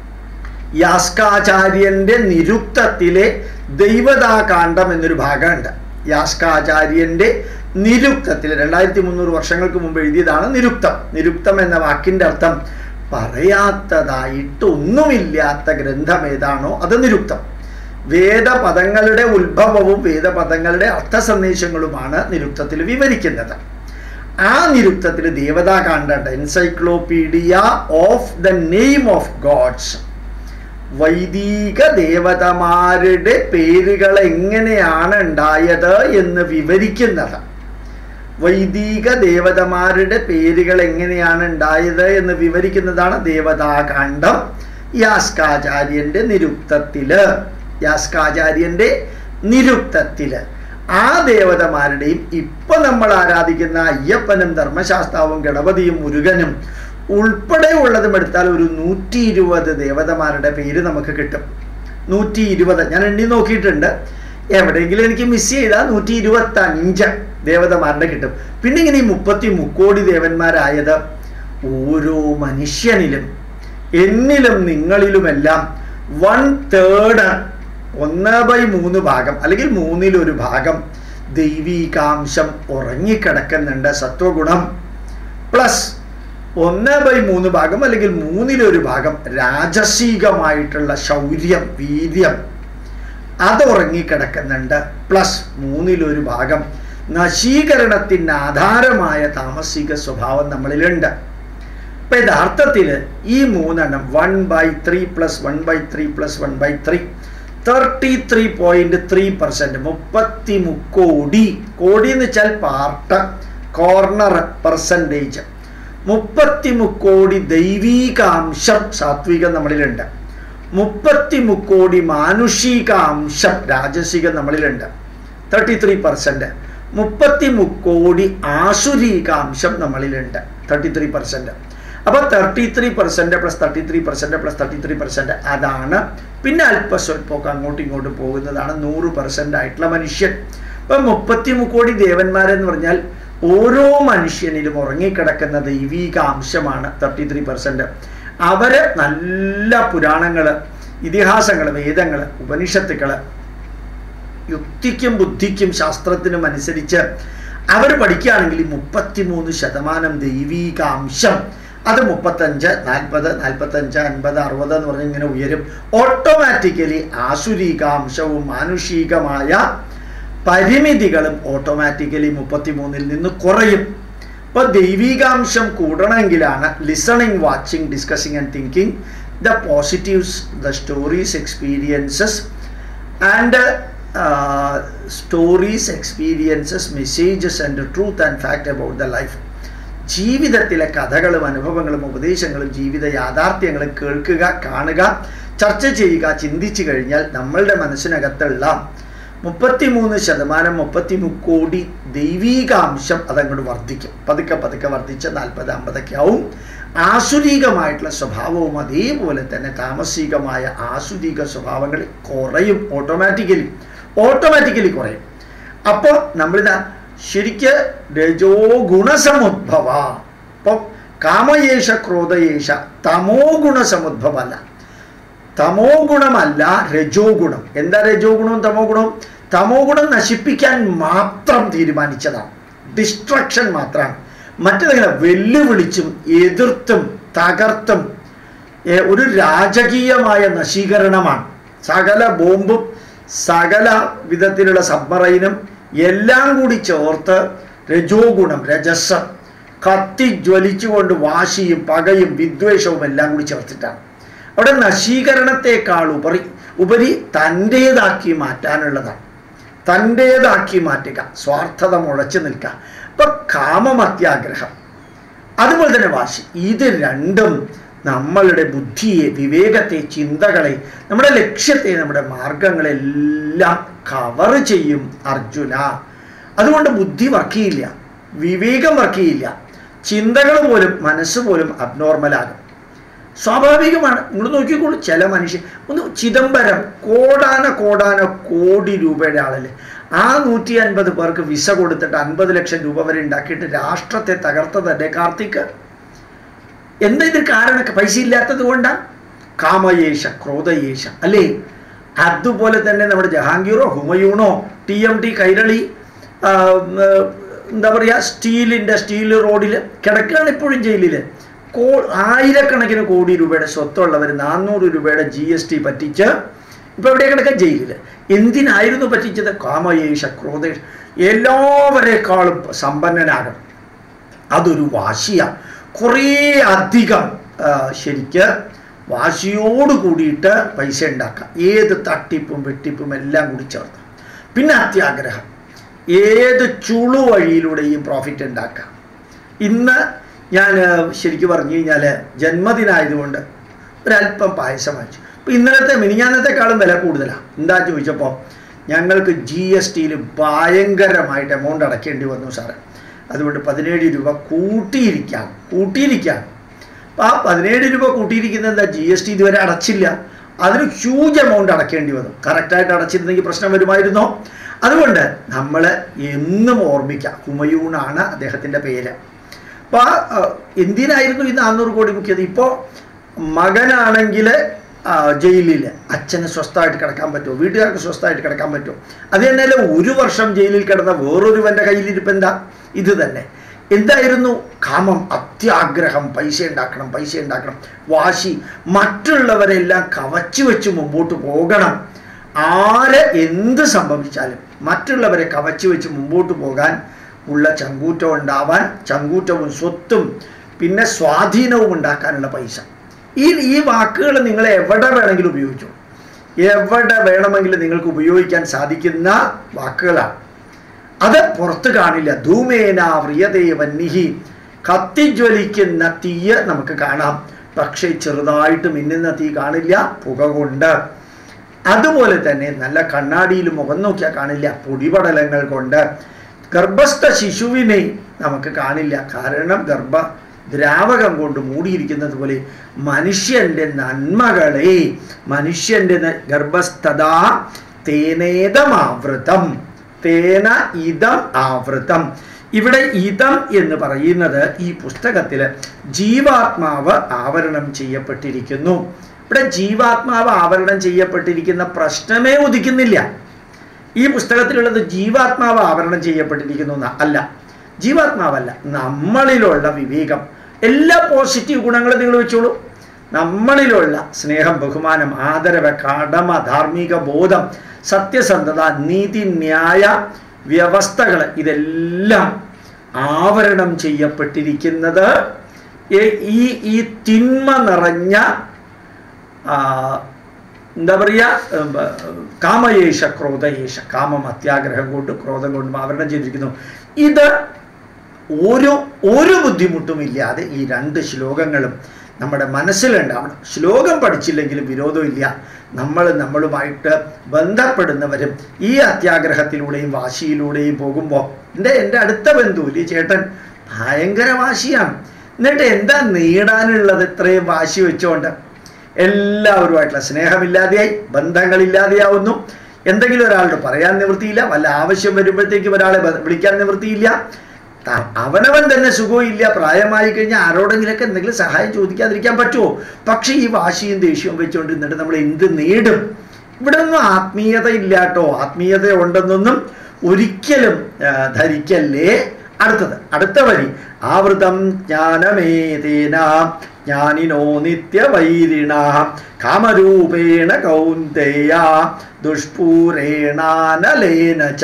യാസ്കാചാര്യന്റെ നിരുക്തത്തിലെ ദൈവതാകാന്ഡം എന്നൊരു ഭാഗമുണ്ട് യാസ്കാചാര്യന്റെ നിരുക്തത്തിൽ രണ്ടായിരത്തി മുന്നൂറ് വർഷങ്ങൾക്ക് മുമ്പ് എഴുതിയതാണ് നിരുക്തം നിരുക്തം എന്ന വാക്കിന്റെ അർത്ഥം പറയാത്തതായിട്ടൊന്നുമില്ലാത്ത ഗ്രന്ഥം ഏതാണോ അത് നിരുക്തം വേദപദങ്ങളുടെ ഉത്ഭവവും വേദപദങ്ങളുടെ അർത്ഥ സന്ദേശങ്ങളുമാണ് നിരുക്തത്തിൽ വിവരിക്കുന്നത് ആ നിരുക്തത്തിൽ ദേവതാകാന്ഡുണ്ട് encyclopedia of the name of gods വൈദിക ദേവതമാരുടെ പേരുകൾ എങ്ങനെയാണ് ഉണ്ടായത് എന്ന് വിവരിക്കുന്നത് വൈദിക ദേവതമാരുടെ പേരുകൾ എങ്ങനെയാണ് ഉണ്ടായത് എന്ന് വിവരിക്കുന്നതാണ് ദേവതാകാന്ഡം യാസ്കാചാര്യന്റെ നിരുക്തത്തില് യാസ്കാചാര്യന്റെ നിരുക്തത്തില് ആ ദേവതമാരുടെയും ഇപ്പൊ നമ്മൾ ആരാധിക്കുന്ന അയ്യപ്പനും ധർമ്മശാസ്താവും ഗണപതിയും മുരുകനും ഉൾപ്പെടെയുള്ളതും എടുത്താൽ ഒരു നൂറ്റി ഇരുപത് ദേവതമാരുടെ പേര് നമുക്ക് കിട്ടും നൂറ്റി ഇരുപത് ഞാൻ എണ്ണി നോക്കിയിട്ടുണ്ട് എവിടെയെങ്കിലും എനിക്ക് മിസ് ചെയ്താൽ നൂറ്റി ഇരുപത്തി അഞ്ച് ദേവതമാരുടെ കിട്ടും പിന്നെ ഇങ്ങനെ ഈ മുപ്പത്തി മുക്കോടി ദേവന്മാരായത് ഓരോ മനുഷ്യനിലും എന്നിലും നിങ്ങളിലുമെല്ലാം വൺ തേർഡ് ഒന്ന് ബൈ മൂന്ന് ഭാഗം അല്ലെങ്കിൽ മൂന്നിലൊരു ഭാഗം ദൈവീകാംശം ഉറങ്ങിക്കിടക്കുന്നുണ്ട് സത്വഗുണം പ്ലസ് ഒന്ന് ബൈ മൂന്ന് ഭാഗം അല്ലെങ്കിൽ മൂന്നിലൊരു ഭാഗം രാജസീകമായിട്ടുള്ള ശൗര്യം വീര്യം അത് ഉറങ്ങിക്കിടക്കുന്നുണ്ട് പ്ലസ് മൂന്നിലൊരു ഭാഗം നശീകരണത്തിന് ആധാരമായ താമസിക സ്വഭാവം നമ്മളിലുണ്ട് അപ്പൊ യഥാർത്ഥത്തിൽ ഈ മൂന്നെണ്ണം one by three plus one by three plus one by three thirty three point three percent മുപ്പത്തി മുക്കോടി കോടി എന്ന് വെച്ചാൽ പാർട്ട് കോർണർ പെർസെൻറ്റേജ് മുപ്പത്തി മുക്കോടി ദൈവീകാംശം സാത്വികം നമ്മളിലുണ്ട് മുപ്പത്തി മുക്കോടി മാനുഷികാംശം രാജസികം നമ്മളിലുണ്ട് തേർട്ടി ത്രീ പെർസെന്റ് മുപ്പത്തി മുക്കോടി ആസുരീകാംശം നമ്മളിലുണ്ട് തേർട്ടി ത്രീ പെർസെന്റ് അപ്പൊ thirty three percent plus thirty three percent plus thirty three percent അതാണ് പിന്നെ അല്പസ്വല്പമൊക്കെ അങ്ങോട്ടും ഇങ്ങോട്ടും പോകുന്നതാണ് നൂറ് പെർസെന്റ് ആയിട്ടുള്ള മനുഷ്യൻ ഇപ്പൊ മുപ്പത്തി മുക്കോടി ദേവന്മാരെന്ന് പറഞ്ഞാൽ ഓരോ മനുഷ്യനിലും ഉറങ്ങിക്കിടക്കുന്ന ദൈവീക അംശമാണ് തേർട്ടി ത്രീ പെർസെന്റ് അവര് നല്ല പുരാണങ്ങള് ഇതിഹാസങ്ങൾ വേദങ്ങൾ ഉപനിഷത്തുക്കൾ യുക്തിക്കും ബുദ്ധിക്കും ശാസ്ത്രത്തിനും അനുസരിച്ച് അവർ പഠിക്കുകയാണെങ്കിൽ മുപ്പത്തിമൂന്ന് ശതമാനം ദൈവീകാംശം അത് മുപ്പത്തഞ്ച് നാൽപ്പത് നാൽപ്പത്തഞ്ച് അൻപത് അറുപത് എന്ന് പറഞ്ഞ് ഇങ്ങനെ ഉയരും ഓട്ടോമാറ്റിക്കലി ആസുരീകാംശവും മാനുഷികമായ പരിമിതികളും ഓട്ടോമാറ്റിക്കലി മുപ്പത്തിമൂന്നിൽ നിന്ന് കുറയും അപ്പോൾ ദൈവികാംശം കൂടണമെങ്കിലാണ് listening watching discussing and thinking the positives the stories experiences and stories experiences messages and truth and fact about the life ജീവിതത്തിലെ കഥകളും അനുഭവങ്ങളും ഉപദേശങ്ങളും ജീവിത യാഥാർത്ഥ്യങ്ങളും കേൾക്കുക കാണുക ചർച്ച ചെയ്യുക ചിന്തിച്ചു കഴിഞ്ഞാൽ നമ്മളുടെ മനസ്സിനകത്തുള്ള മുപ്പത്തിമൂന്ന് ശതമാനം മുപ്പത്തി കോടി ദൈവീകാംശം അതങ്ങോട്ട് വർദ്ധിക്കും പതുക്കെ പതുക്കെ വർദ്ധിച്ച് നാൽപ്പത് അമ്പതൊക്കെ ആവും ആസുരീകമായിട്ടുള്ള സ്വഭാവവും അതേപോലെ തന്നെ താമസികമായ ആസുരീക സ്വഭാവങ്ങൾ കുറയും ഓട്ടോമാറ്റിക്കലി ഓട്ടോമാറ്റിക്കലി കുറയും അപ്പോൾ നമ്മളിതാ ശരിക്ക് രജോ ഗുണസമുദ്ഭവ അപ്പം കാമയേഷ ക്രോധയേഷ തമോ ഗുണസമുദ്ഭവ അല്ല തമോ ഗുണമല്ല രജോ ഗുണം എന്താ രജോ ഗുണവും തമോ ഗുണവും തമോ ഗുണം നശിപ്പിക്കാൻ മാത്രം തീരുമാനിച്ചതാണ് ഡിസ്ട്രക്ഷൻ മാത്രമാണ് മറ്റേതെങ്കിലും വെല്ലുവിളിച്ചും എതിർത്തും തകർത്തും ഏ, ഒരു രാജകീയമായ നശീകരണമാണ് സകല ബോംബും സകല വിധത്തിലുള്ള സബ്മറൈനും എല്ലാം കൂടി ചേർത്ത് രജോ ഗുണം രജസ് കത്തി ജ്വലിച്ചുകൊണ്ട് വാശിയും പകയും വിദ്വേഷവും എല്ലാം കൂടി ചേർത്തിട്ടാണ് അവിടെ നശീകരണത്തെക്കാൾ ഉപരി ഉപരി തൻ്റേതാക്കി മാറ്റാനുള്ളതാണ് തൻ്റേതാക്കി മാറ്റുക സ്വാർത്ഥത മുഴച്ചു നിൽക്കുക അപ്പൊ കാമമത്യാഗ്രഹം അതുപോലെ തന്നെ വാശി ഇത് രണ്ടും നമ്മളുടെ ബുദ്ധിയെ വിവേകത്തെ ചിന്തകളെ നമ്മുടെ ലക്ഷ്യത്തെ നമ്മുടെ മാർഗങ്ങളെല്ലാം കവർ ചെയ്യും അർജുന അതുകൊണ്ട് ബുദ്ധി വർക്ക് ചെയ്യില്ല വിവേകം വർക്ക് ചെയ്യില്ല ചിന്തകൾ പോലും മനസ്സ് പോലും അബ്നോർമലാകും സ്വാഭാവികമാണ് നിങ്ങൾ നോക്കിക്കോളൂ ചില മനുഷ്യൻ ഒന്ന് ചിദംബരം കോടാന കോടാന കോടി രൂപയുടെ ആളല്ലേ ആ നൂറ്റി അൻപത് പേർക്ക് വിസ കൊടുത്തിട്ട് അൻപത് ലക്ഷം രൂപ വരെ ഉണ്ടാക്കിയിട്ട് രാഷ്ട്രത്തെ തകർത്തതല്ലേ കാർത്തിക് എന്താ ഇത് കാരണം പൈസ ഇല്ലാത്തത് കൊണ്ടാ കാമയേശ ക്രോധയേശ അല്ലേ അതുപോലെ തന്നെ നമ്മുടെ ജഹാംഗീറോ ഹുമയൂണോ ടി എം ടി കൈരളി ആ, ഉം, എന്താ പറയുക സ്റ്റീലിൻ്റെ സ്റ്റീൽ റോഡിൽ കിടക്കുകയാണ് ഇപ്പോഴും ജയിലിൽ കോ ആയിരക്കണക്കിന് കോടി രൂപയുടെ സ്വത്തുള്ളവർ നാനൂറ് രൂപയുടെ ജി എസ് ടി പറ്റിച്ച് ഇപ്പോൾ എവിടെ കിടക്കാൻ ജയിലിൽ എന്തിനായിരുന്നു പറ്റിച്ചത് കാമയേശ ക്രോധേഷ എല്ലാവരെക്കാളും സമ്പന്നനാകണം അതൊരു വാശിയാണ് കുറേ അധികം ആ, ശരിക്ക് വാശിയോട് കൂടിയിട്ട് പൈസ ഉണ്ടാക്കാം ഏത് തട്ടിപ്പും വെട്ടിപ്പും എല്ലാം കൂടി ചേർത്ത് പിന്നെ അത്യാഗ്രഹം ഏത് ചുളു വഴിയിലൂടെയും പ്രോഫിറ്റ് ഉണ്ടാക്കാം ഇന്ന് ഞാൻ ശരിക്കും പറഞ്ഞു കഴിഞ്ഞാൽ ജന്മദിനായതുകൊണ്ട് ഒരല്പം പായസം വാങ്ങിച്ചു അപ്പോൾ ഇന്നലത്തെ മിനിഞ്ഞാന്നത്തെക്കാളും വില കൂടുതലാണ് എന്താ ചോദിച്ചപ്പോൾ ഞങ്ങൾക്ക് ജി എസ് ടിയിൽ ഭയങ്കരമായിട്ട് എമൗണ്ട് അടയ്ക്കേണ്ടി വന്നു സാറേ അതുകൊണ്ട് പതിനേഴ് രൂപ കൂട്ടിയിരിക്കാം കൂട്ടിയിരിക്കാം അപ്പോൾ ആ പതിനേഴ് രൂപ കൂട്ടിയിരിക്കുന്നത് എന്താ ജി എസ് ടി ഇതുവരെ അടച്ചില്ല അതിന് ഹ്യൂജ് എമൗണ്ട് അടയ്ക്കേണ്ടി വന്നു കറക്റ്റായിട്ട് അടച്ചിരുന്നെങ്കിൽ പ്രശ്നം വരുമായിരുന്നോ അതുകൊണ്ട് നമ്മൾ എന്നും ഓർമ്മിക്കാം ഹുമയൂണാണ് അദ്ദേഹത്തിൻ്റെ പേര് അപ്പോൾ ആ എന്തിനായിരുന്നു ഈ നാനൂറ് കോടി മുക്കിയത് ഇപ്പോൾ മകനാണെങ്കിൽ ജയിലിൽ അച്ഛന് സ്വസ്ഥമായിട്ട് കിടക്കാൻ പറ്റുമോ വീട്ടുകാർക്ക് സ്വസ്ഥമായിട്ട് കിടക്കാൻ പറ്റുമോ അത് തന്നെയല്ല ഒരു വർഷം ജയിലിൽ കിടന്ന വേറൊരുവൻ്റെ കയ്യിലിരിപ്പ് എന്താ ഇത് തന്നെ എന്തായിരുന്നു കാമം അത്യാഗ്രഹം പൈസ ഉണ്ടാക്കണം പൈസ ഉണ്ടാക്കണം വാശി മറ്റുള്ളവരെല്ലാം കവച്ചു വെച്ച് മുമ്പോട്ട് പോകണം ആര് എന്ത് സംഭവിച്ചാലും മറ്റുള്ളവരെ കവച്ചു വെച്ച് മുമ്പോട്ട് പോകാൻ ഉള്ള ചങ്കൂറ്റം ഉണ്ടാവാൻ ചങ്കൂറ്റവും സ്വത്തും പിന്നെ സ്വാധീനവും ഉണ്ടാക്കാനുള്ള പൈസ ഈ ഈ വാക്കുകൾ നിങ്ങൾ എവിടെ വേണമെങ്കിലും ഉപയോഗിച്ചു എവിടെ വേണമെങ്കിലും നിങ്ങൾക്ക് ഉപയോഗിക്കാൻ സാധിക്കുന്ന വാക്കുകളാണ് അത് പുറത്ത് കാണില്ല ധൂമേന വ്രിയതേ വന്നിഹി കത്തിജ്വലിക്കുന്ന തീയ് നമുക്ക് കാണാം പക്ഷേ ചെറുതായിട്ട് മിന്നുന്ന തീ കാണില്ല പുക കൊണ്ട് അതുപോലെ തന്നെ നല്ല കണ്ണാടിയിൽ മുഖം നോക്കിയാൽ കാണില്ല പൊടിപടലങ്ങൾ കൊണ്ട് ഗർഭസ്ഥ ശിശുവിനെ നമുക്ക് കാണില്ല കാരണം ഗർഭ ദ്രാവകം കൊണ്ട് മൂടിയിരിക്കുന്നത് പോലെ മനുഷ്യന്റെ നന്മകളെ മനുഷ്യന്റെ ന- ഗർഭസ്ഥത തേനേതമാവൃതം തേന ഇതം ആവൃതം ഇവിടെ ഇതം എന്ന് പറയുന്നത് ഈ പുസ്തകത്തിൽ ജീവാത്മാവ് ആവരണം ചെയ്യപ്പെട്ടിരിക്കുന്നു ഇവിടെ ജീവാത്മാവ് ആവരണം ചെയ്യപ്പെട്ടിരിക്കുന്ന പ്രശ്നമേ ഉദിക്കുന്നില്ല ഈ പുസ്തകത്തിലുള്ളത് ജീവാത്മാവ് ആവരണം ചെയ്യപ്പെട്ടിരിക്കുന്നു എന്ന് അല്ല ജീവാത്മാവല്ല നമ്മളിലുള്ള വിവേകം എല്ലാ പോസിറ്റീവ് ഗുണങ്ങളും നിങ്ങൾ വെച്ചോളൂ നമ്മളിലുള്ള സ്നേഹം ബഹുമാനം ആദരവ് കടമ ധാർമ്മിക ബോധം സത്യസന്ധത നീതി ന്യായ വ്യവസ്ഥകൾ ഇതെല്ലാം ആവരണം ചെയ്യപ്പെട്ടിരിക്കുന്നത് ഈ- ഈ ഈ തിന്മ നിറഞ്ഞ ആ, എന്താ പറയുക ഉം, കാമയേശ ക്രോധയേശ കാമം അത്യാഗ്രഹം കൊണ്ട് ക്രോധം കൊണ്ടും ആവരണം ചെയ്തിരിക്കുന്നു ഇത് ഒരു ഒരു ബുദ്ധിമുട്ടും ഇല്ലാതെ ഈ രണ്ട് ശ്ലോകങ്ങളും നമ്മുടെ മനസ്സിലുണ്ടാവണം ശ്ലോകം പഠിച്ചില്ലെങ്കിലും വിരോധമില്ല നമ്മൾ നമ്മളുമായിട്ട് ബന്ധപ്പെടുന്നവരും ഈ അത്യാഗ്രഹത്തിലൂടെയും വാശിയിലൂടെയും പോകുമ്പോൾ എൻ്റെ എൻ്റെ അടുത്ത ബന്ധുവിൽ ഈ ചേട്ടൻ ഭയങ്കര വാശിയാണ് എന്നിട്ട് എന്താ നേടാനുള്ളത് ഇത്രയും വാശി വെച്ചുകൊണ്ട് എല്ലാവരുമായിട്ടുള്ള സ്നേഹമില്ലാതെയായി ബന്ധങ്ങളില്ലാതെയാവുന്നു എന്തെങ്കിലും ഒരാളോട് പറയാൻ നിവൃത്തിയില്ല വല്ല ആവശ്യം വരുമ്പോഴത്തേക്കും ഒരാളെ ബ- വിളിക്കാൻ നിവൃത്തിയില്ല ത- അവനവൻ തന്നെ സുഖമില്ല പ്രായമായി കഴിഞ്ഞാൽ ആരോടെങ്കിലൊക്കെ എന്തെങ്കിലും സഹായം ചോദിക്കാതിരിക്കാൻ പറ്റുമോ പക്ഷേ ഈ വാശിയും ദേഷ്യവും വെച്ചുകൊണ്ടിരുന്നിട്ട് നമ്മൾ എന്ത് നേടും ഇവിടെ ഒന്നും ആത്മീയത ഇല്ലാട്ടോ ആത്മീയത ഉണ്ടെന്നൊന്നും ഒരിക്കലും ആ, ധരിക്കല്ലേ അടുത്തത് അടുത്ത വരി ആവൃതം ജ്ഞാനമേതേന ജ്ഞാനിനോ നിത്യവൈരിണ കാമരൂപേണ കൗന്ദേയ ദുഷ്പൂരേണാനലേന ച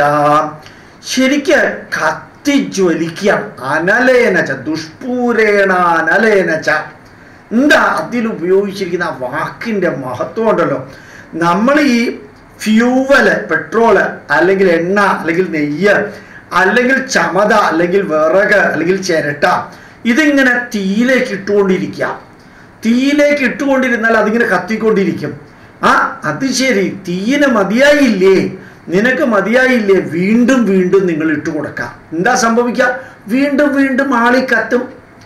ശരിക്ക് കത്തിജ്വലിക്കാം അനലേന ച ദുഷ്പൂരേണ അനലേന ച എന്താ അതിൽ ഉപയോഗിച്ചിരിക്കുന്ന ആ വാക്കിൻ്റെ മഹത്വം ഉണ്ടല്ലോ നമ്മൾ ഈ ഫ്യൂവല് പെട്രോള് അല്ലെങ്കിൽ എണ്ണ അല്ലെങ്കിൽ നെയ്യ് അല്ലെങ്കിൽ ചമത അല്ലെങ്കിൽ വിറക് അല്ലെങ്കിൽ ചിരട്ട ഇതിങ്ങനെ തീയിലേക്ക് ഇട്ടുകൊണ്ടിരിക്കുക തീയിലേക്ക് ഇട്ടുകൊണ്ടിരുന്നാൽ അതിങ്ങനെ കത്തിക്കൊണ്ടിരിക്കും ആ അത് ശരി തീയിന് മതിയായില്ലേ നിനക്ക് മതിയായില്ലേ വീണ്ടും വീണ്ടും നിങ്ങൾ ഇട്ട് കൊടുക്കാം എന്താ സംഭവിക്കുക വീണ്ടും വീണ്ടും ആളി കത്തും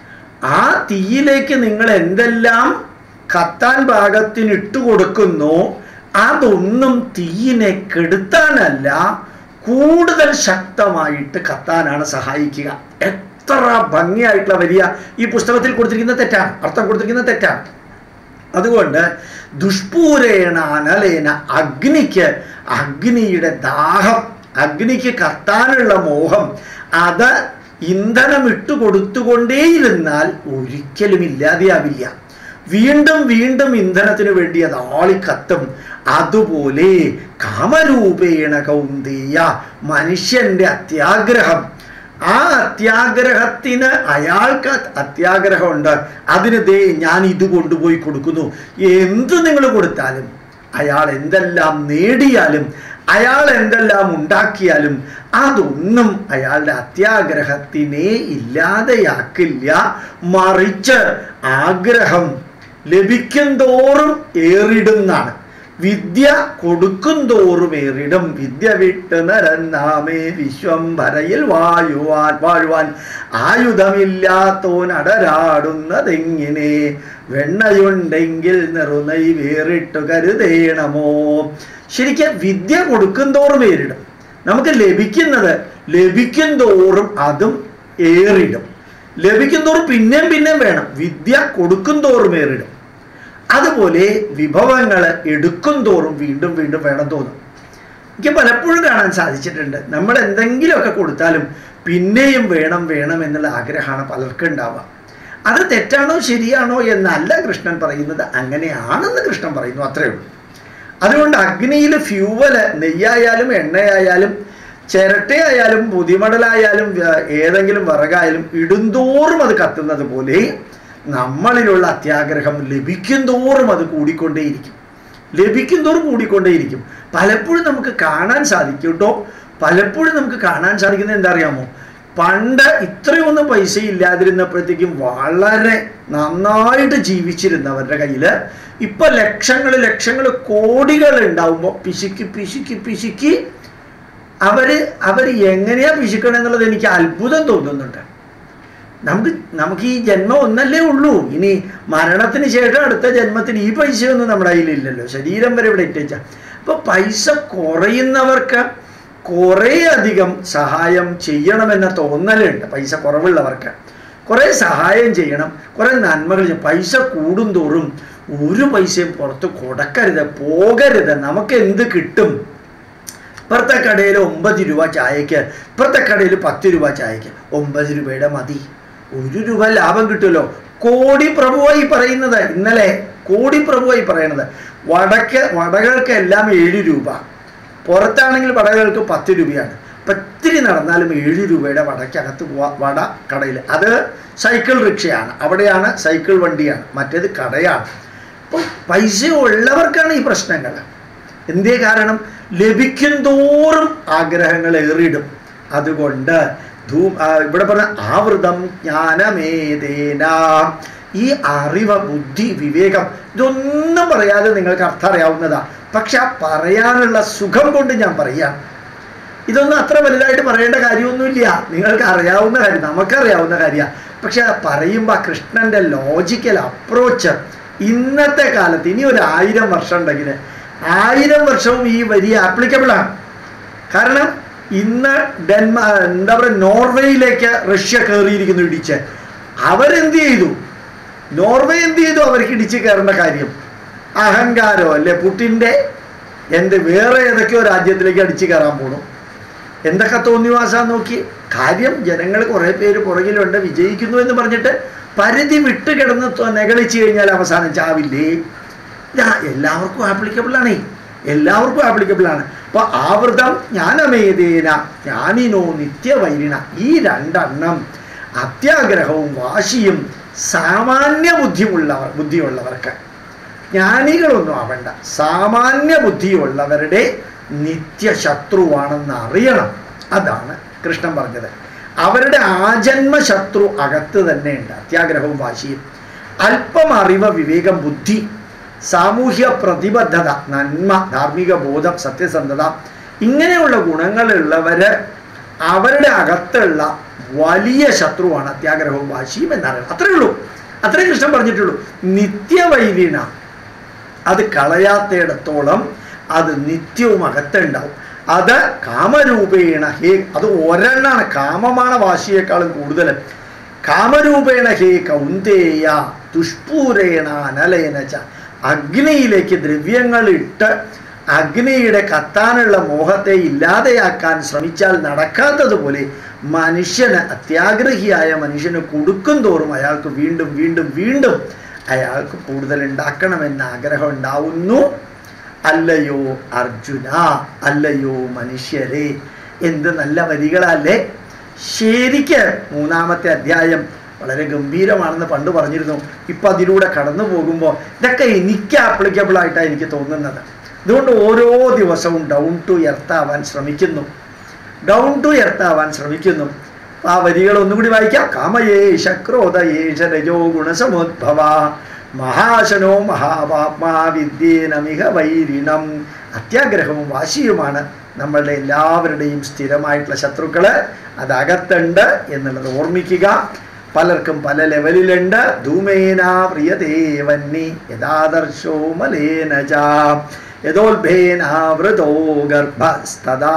ആ തീയിലേക്ക് നിങ്ങൾ എന്തെല്ലാം കത്താൻ പാകത്തിന് ഇട്ട് കൊടുക്കുന്നു അതൊന്നും തീയിനെ കെടുത്താനല്ല കൂടുതൽ ശക്തമായിട്ട് കത്താനാണ് സഹായിക്കുക എത്ര ഭംഗിയായിട്ടുള്ള വരിക ഈ പുസ്തകത്തിൽ കൊടുത്തിരിക്കുന്ന തെറ്റാണ് അർത്ഥം കൊടുത്തിരിക്കുന്ന തെറ്റാണ് അതുകൊണ്ട് ദുഷ്പൂരേണ അനലേന അഗ്നിക്ക് അഗ്നിയുടെ ദാഹം അഗ്നിക്ക് കത്താനുള്ള മോഹം അത് ഇന്ധനം ഇട്ട് കൊടുത്തുകൊണ്ടേയിരുന്നാൽ ഒരിക്കലും ഇല്ലാതെയാവില്ല വീണ്ടും വീണ്ടും ഇന്ധനത്തിന് വേണ്ടി അത് ആളിക്കത്തും അതുപോലെ കാമരൂപേണ കൗന്ദേയ മനുഷ്യന്റെ അത്യാഗ്രഹം ആ അത്യാഗ്രഹത്തിന് അയാൾക്ക് അത്യാഗ്രഹമുണ്ട് അതിന് ദേ ഞാൻ ഇത് കൊണ്ടുപോയി കൊടുക്കുന്നു എന്ത് നിങ്ങൾ കൊടുത്താലും അയാൾ എന്തെല്ലാം നേടിയാലും അയാൾ എന്തെല്ലാം ഉണ്ടാക്കിയാലും അതൊന്നും അയാളുടെ അത്യാഗ്രഹത്തിനെ ഇല്ലാതെയാക്കില്ല മറിച്ച് ആഗ്രഹം ലഭിക്കും തോറും ഏറിടുന്നാണ് വിദ്യ കൊടുക്കും തോറും ഏറിടും വിദ്യ വിട്ട് നരന്നാമേ വിശ്വംഭരയിൽ വാഴുവാൻ വാഴുവാൻ ആയുധമില്ലാത്തോൻ അടരാടുന്നതെങ്ങനെ വെണ്ണയുണ്ടെങ്കിൽ നെറുനൈ വേറിട്ടു കരുതേണമോ ശരിക്കും വിദ്യ കൊടുക്കും തോറും ഏറിടും നമുക്ക് ലഭിക്കുന്നത് ലഭിക്കും തോറും അതും ഏറിടും ലഭിക്കും തോറും പിന്നെയും പിന്നെയും വേണം വിദ്യ കൊടുക്കും തോറും ഏറിടും അതുപോലെ വിഭവങ്ങൾ എടുക്കും തോറും വീണ്ടും വീണ്ടും വേണം തോന്നും എനിക്ക് പലപ്പോഴും കാണാൻ സാധിച്ചിട്ടുണ്ട് നമ്മൾ എന്തെങ്കിലുമൊക്കെ കൊടുത്താലും പിന്നെയും വേണം വേണം എന്നുള്ള ആഗ്രഹമാണ് പലർക്കും ഉണ്ടാവുക അത് തെറ്റാണോ ശരിയാണോ എന്നല്ല കൃഷ്ണൻ പറയുന്നത് അങ്ങനെയാണെന്ന് കൃഷ്ണൻ പറയുന്നു അത്രയേ ഉള്ളൂ അതുകൊണ്ട് അഗ്നിയിൽ ഫ്യൂവല് നെയ്യായാലും എണ്ണയായാലും ചിരട്ടയായാലും പുതിമടലായാലും വ്യ- ഏതെങ്കിലും വിറകായാലും ഇടുന്തോറും അത് കത്തുന്നത് പോലെ നമ്മളിലുള്ള അത്യാഗ്രഹം ലഭിക്കും തോറും അത് കൂടിക്കൊണ്ടേയിരിക്കും ലഭിക്കും തോറും കൂടിക്കൊണ്ടേയിരിക്കും പലപ്പോഴും നമുക്ക് കാണാൻ സാധിക്കും കേട്ടോ പലപ്പോഴും നമുക്ക് കാണാൻ സാധിക്കുന്നത് എന്താ അറിയാമോ പണ്ട് ഇത്രയൊന്നും പൈസ ഇല്ലാതിരുന്നപ്പോഴത്തേക്കും വളരെ നന്നായിട്ട് ജീവിച്ചിരുന്നവരുടെ കയ്യിൽ ഇപ്പൊ ലക്ഷങ്ങൾ ലക്ഷങ്ങൾ കോടികൾ ഉണ്ടാവുമ്പോൾ പിശുക്കി പിശുക്കി പിശുക്കി അവര് അവർ എങ്ങനെയാ പിശുക്കണെന്നുള്ളത് എനിക്ക് അത്ഭുതം തോന്നുന്നുണ്ട് നമുക്ക് നമുക്ക് ഈ ജന്മം ഒന്നല്ലേ ഉള്ളൂ ഇനി മരണത്തിന് ശേഷം അടുത്ത ജന്മത്തിന് ഈ പൈസയൊന്നും നമ്മുടെ കയ്യിലില്ലല്ലോ ശരീരം വരെ ഇവിടെ ഇട്ടേച്ച അപ്പൊ പൈസ കുറയുന്നവർക്ക് കുറേ അധികം സഹായം ചെയ്യണമെന്ന തോന്നലുണ്ട് പൈസ കുറവുള്ളവർക്ക് കുറേ സഹായം ചെയ്യണം കുറേ നന്മകൾ ചെയ്യണം പൈസ കൂടുന്തോറും ഒരു പൈസയും പുറത്ത് കൊടുക്കരുത് പോകരുത് നമുക്ക് എന്ത് കിട്ടും ഇപ്പുറത്തെ കടയിൽ ഒമ്പത് രൂപ ചായക്ക് ഇപ്പുറത്തെ കടയിൽ പത്ത് രൂപ ചായക്ക് ഒമ്പത് രൂപയുടെ മതി ഒരു രൂപ ലാഭം കിട്ടുമല്ലോ കോടി പ്രഭുവായി പറയുന്നത് ഇന്നലെ കോടി പ്രഭുവായി പറയുന്നത് വടക്ക് വടകൾക്ക് എല്ലാം ഏഴ് രൂപ പുറത്താണെങ്കിൽ വടകൾക്ക് പത്ത് രൂപയാണ് അപ്പം ഇത്തിരി നടന്നാലും ഏഴ് രൂപയുടെ വടക്കകത്ത് പോവാ വട കടയിൽ അത് സൈക്കിൾ റിക്ഷയാണ് അവിടെയാണ് സൈക്കിൾ വണ്ടിയാണ് മറ്റേത് കടയാണ് അപ്പോൾ പൈസ ഉള്ളവർക്കാണ് ഈ പ്രശ്നങ്ങൾ എന്തേ കാരണം ലഭിക്കും തോറും ആഗ്രഹങ്ങൾ ഏറിയിടും അതുകൊണ്ട് ധൂ ആ, ഇവിടെ പറഞ്ഞ ആവൃതം ജ്ഞാനമേതേന ഈ അറിവ് ബുദ്ധി വിവേകം ഇതൊന്നും പറയാതെ നിങ്ങൾക്ക് അർത്ഥം അറിയാവുന്നതാ പക്ഷെ ആ പറയാനുള്ള സുഖം കൊണ്ട് ഞാൻ പറയാം ഇതൊന്നും അത്ര വലുതായിട്ട് പറയേണ്ട കാര്യമൊന്നുമില്ല നിങ്ങൾക്ക് അറിയാവുന്ന കാര്യം നമുക്കറിയാവുന്ന കാര്യമാണ് പക്ഷെ പറയുമ്പോൾ ആ കൃഷ്ണൻ്റെ ലോജിക്കൽ അപ്രോച്ച് ഇന്നത്തെ കാലത്ത് ഇനി ഒരു ആയിരം വർഷം ഉണ്ടെങ്കിൽ ആയിരം വർഷവും ഈ വരി ആപ്ലിക്കബിൾ ആണ് കാരണം ഇന്ന് ഡെൻമാ എന്താ പറയുക നോർവേയിലേക്ക് റഷ്യ കയറിയിരിക്കുന്നു ഇടിച്ച് അവരെന്ത് ചെയ്തു നോർവേ എന്ത് ചെയ്തു അവർക്ക് ഇടിച്ച് കയറേണ്ട കാര്യം അഹങ്കാരം അല്ലേ പുട്ടിൻ്റെ എന്ത് വേറെ ഏതൊക്കെയോ രാജ്യത്തിലേക്ക് അടിച്ച് കയറാൻ പോണു എന്തൊക്കെ തോന്നിവാസാ നോക്കി കാര്യം ജനങ്ങൾ കുറേ പേര് പുറകിലുണ്ട് വിജയിക്കുന്നു എന്ന് പറഞ്ഞിട്ട് പരിധി വിട്ട് കിടന്ന് തൊ- നെകളിച്ച് കഴിഞ്ഞാൽ അവസാനം ചാവില്ലേ ഇതാ എല്ലാവർക്കും ആപ്ലിക്കബിൾ ആണേ എല്ലാവർക്കും ആപ്ലിക്കബിൾ ആണ് അപ്പൊ ആവൃതം ജ്ഞാനമേതേന ജ്ഞാനിനോ നിത്യവൈരിണ ഈ രണ്ടെണ്ണം അത്യാഗ്രഹവും വാശിയും സാമാന്യ ബുദ്ധിയുള്ളവർ ബുദ്ധിയുള്ളവർക്ക് ജ്ഞാനികളൊന്നും ആവണ്ട സാമാന്യ ബുദ്ധിയുള്ളവരുടെ നിത്യശത്രുവാണെന്ന് അറിയണം അതാണ് കൃഷ്ണൻ പറഞ്ഞത് അവരുടെ ആജന്മ ശത്രു അകത്ത് തന്നെയുണ്ട് അത്യാഗ്രഹവും വാശിയും അല്പം അറിവ് വിവേകം ബുദ്ധി സാമൂഹ്യ പ്രതിബദ്ധത നന്മ ധാർമ്മിക ബോധം സത്യസന്ധത ഇങ്ങനെയുള്ള ഗുണങ്ങളുള്ളവര് അവരുടെ അകത്തുള്ള വലിയ ശത്രുവാണ് അത്യാഗ്രഹവും വാശിയും എന്നറിയണം അത്രേ ഉള്ളൂ അത്രേ കൃഷ്ണൻ പറഞ്ഞിട്ടുള്ളൂ നിത്യവൈരീണ അത് കളയാത്തയിടത്തോളം അത് നിത്യവും അകത്തുണ്ടാവും അത് കാമരൂപേണ ഹേ അത് ഒരെണ്ണാണ് കാമമാണ് വാശിയേക്കാളും കൂടുതൽ കാമരൂപേണ ഹേ കൗന്ദേയ ദുഷ്പൂരേണ അനലേന ച അഗ്നിയിലേക്ക് ദ്രവ്യങ്ങൾ ഇട്ട് അഗ്നിയുടെ കത്താനുള്ള മോഹത്തെ ഇല്ലാതെയാക്കാൻ ശ്രമിച്ചാൽ നടക്കാത്തതുപോലെ മനുഷ്യന് അത്യാഗ്രഹിയായ മനുഷ്യന് കൊടുക്കും തോറും അയാൾക്ക് വീണ്ടും വീണ്ടും വീണ്ടും അയാൾക്ക് കൂടുതൽ ഉണ്ടാക്കണമെന്ന ആഗ്രഹം ഉണ്ടാവുന്നു അല്ലയോ അർജുന അല്ലയോ മനുഷ്യരെ എന്ത് നല്ല വരികളല്ലേ ശരിക്ക് മൂന്നാമത്തെ അധ്യായം വളരെ ഗംഭീരമാണെന്ന് പണ്ട് പറഞ്ഞിരുന്നു ഇപ്പം അതിലൂടെ കടന്നു പോകുമ്പോൾ ഇതൊക്കെ എനിക്ക് ആപ്ലിക്കബിൾ ആയിട്ടാണ് എനിക്ക് തോന്നുന്നത് അതുകൊണ്ട് ഓരോ ദിവസവും ഡൗൺ ടു എർത്ത് ആവാൻ ശ്രമിക്കുന്നു ഡൗൺ ടു എർത്ത് ആവാൻ ശ്രമിക്കുന്നു ആ വരികൾ ഒന്നുകൂടി വായിക്കാം കാമയേഷ ക്രോധയേഷ രജോ ഗുണസമുദ്ഭവ മഹാശനോ മഹാപാപ്മാ വിദ്യേനമിഹ വൈരിണം അത്യാഗ്രഹവും വാശിയുമാണ് നമ്മളുടെ എല്ലാവരുടെയും സ്ഥിരമായിട്ടുള്ള ശത്രുക്കള് അതകത്തുണ്ട് എന്നുള്ളത് ഓർമ്മിക്കുക പലർക്കും പല ലെവലിലുണ്ട് ധൂമേന പ്രിയദേവന്നി യഥാദർശോ മലേന ച യഥോത്ഭേനാവൃതോ ഗർഭസ്തദാ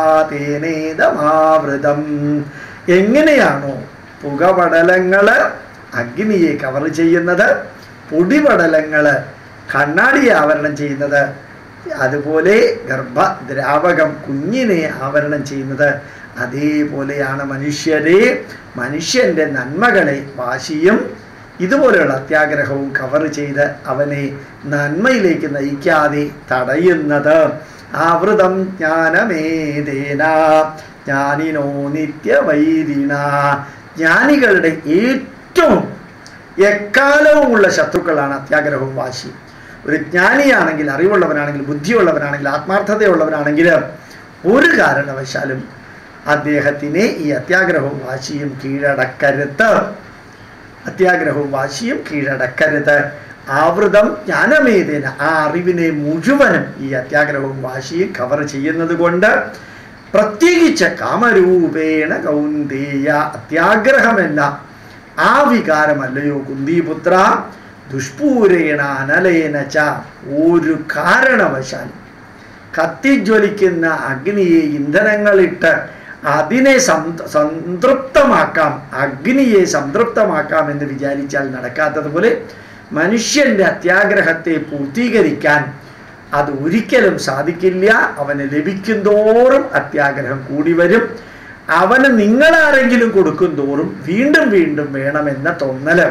തേനേതമാവൃതം എങ്ങനെയാണോ പുകപടലങ്ങള് അഗ്നിയെ കവർ ചെയ്യുന്നത് പൊടിപടലങ്ങള് കണ്ണാടിയെ ആവരണം ചെയ്യുന്നത് അതുപോലെ ഗർഭദ്രാവകം കുഞ്ഞിനെ ആവരണം ചെയ്യുന്നത് അതേപോലെയാണ് മനുഷ്യരെ മനുഷ്യൻ്റെ നന്മകളെ വാശിയും ഇതുപോലെയുള്ള അത്യാഗ്രഹവും കവർ ചെയ്ത് അവനെ നന്മയിലേക്ക് നയിക്കാതെ തടയുന്നത് ആവൃതം ജ്ഞാനമേതേന ജ്ഞാനിനോ നിത്യവൈരിണ ജ്ഞാനികളുടെ ഏറ്റവും എക്കാലവുമുള്ള ശത്രുക്കളാണ് അത്യാഗ്രഹവും വാശിയും ഒരു ജ്ഞാനിയാണെങ്കിൽ അറിവുള്ളവനാണെങ്കിൽ ബുദ്ധിയുള്ളവനാണെങ്കിൽ ആത്മാർത്ഥതയുള്ളവനാണെങ്കിൽ ഒരു കാരണവശാലും അദ്ദേഹത്തിനെ ഈ അത്യാഗ്രഹവും വാശിയും കീഴടക്കരുത് അത്യാഗ്രഹവും വാശിയും കീഴടക്കരുത് ആവൃതം ജ്ഞാനമേതേന ആ അറിവിനെ മുഴുവനും ഈ അത്യാഗ്രഹവും വാശിയും കവർ ചെയ്യുന്നത് കൊണ്ട് പ്രത്യേകിച്ച് കാമരൂപേണ കൗന്ദേയ അത്യാഗ്രഹമെന്ന ആ വികാരമല്ലയോ കുന്തിപുത്ര ദുഷ്പൂരേണ അനലേന ച ഒരു കാരണവശാലും കത്തിജ്വലിക്കുന്ന അഗ്നിയെ ഇന്ധനങ്ങളിട്ട് അതിനെ സം- സംതൃപ്തമാക്കാം അഗ്നിയെ സംതൃപ്തമാക്കാം എന്ന് വിചാരിച്ചാൽ നടക്കാത്തതുപോലെ മനുഷ്യന്റെ അത്യാഗ്രഹത്തെ പൂർത്തീകരിക്കാൻ അത് ഒരിക്കലും സാധിക്കില്ല അവന് ലഭിക്കും തോറും അത്യാഗ്രഹം കൂടി വരും അവന് നിങ്ങളാരെങ്കിലും കൊടുക്കും തോറും വീണ്ടും വീണ്ടും വേണമെന്ന തോന്നല്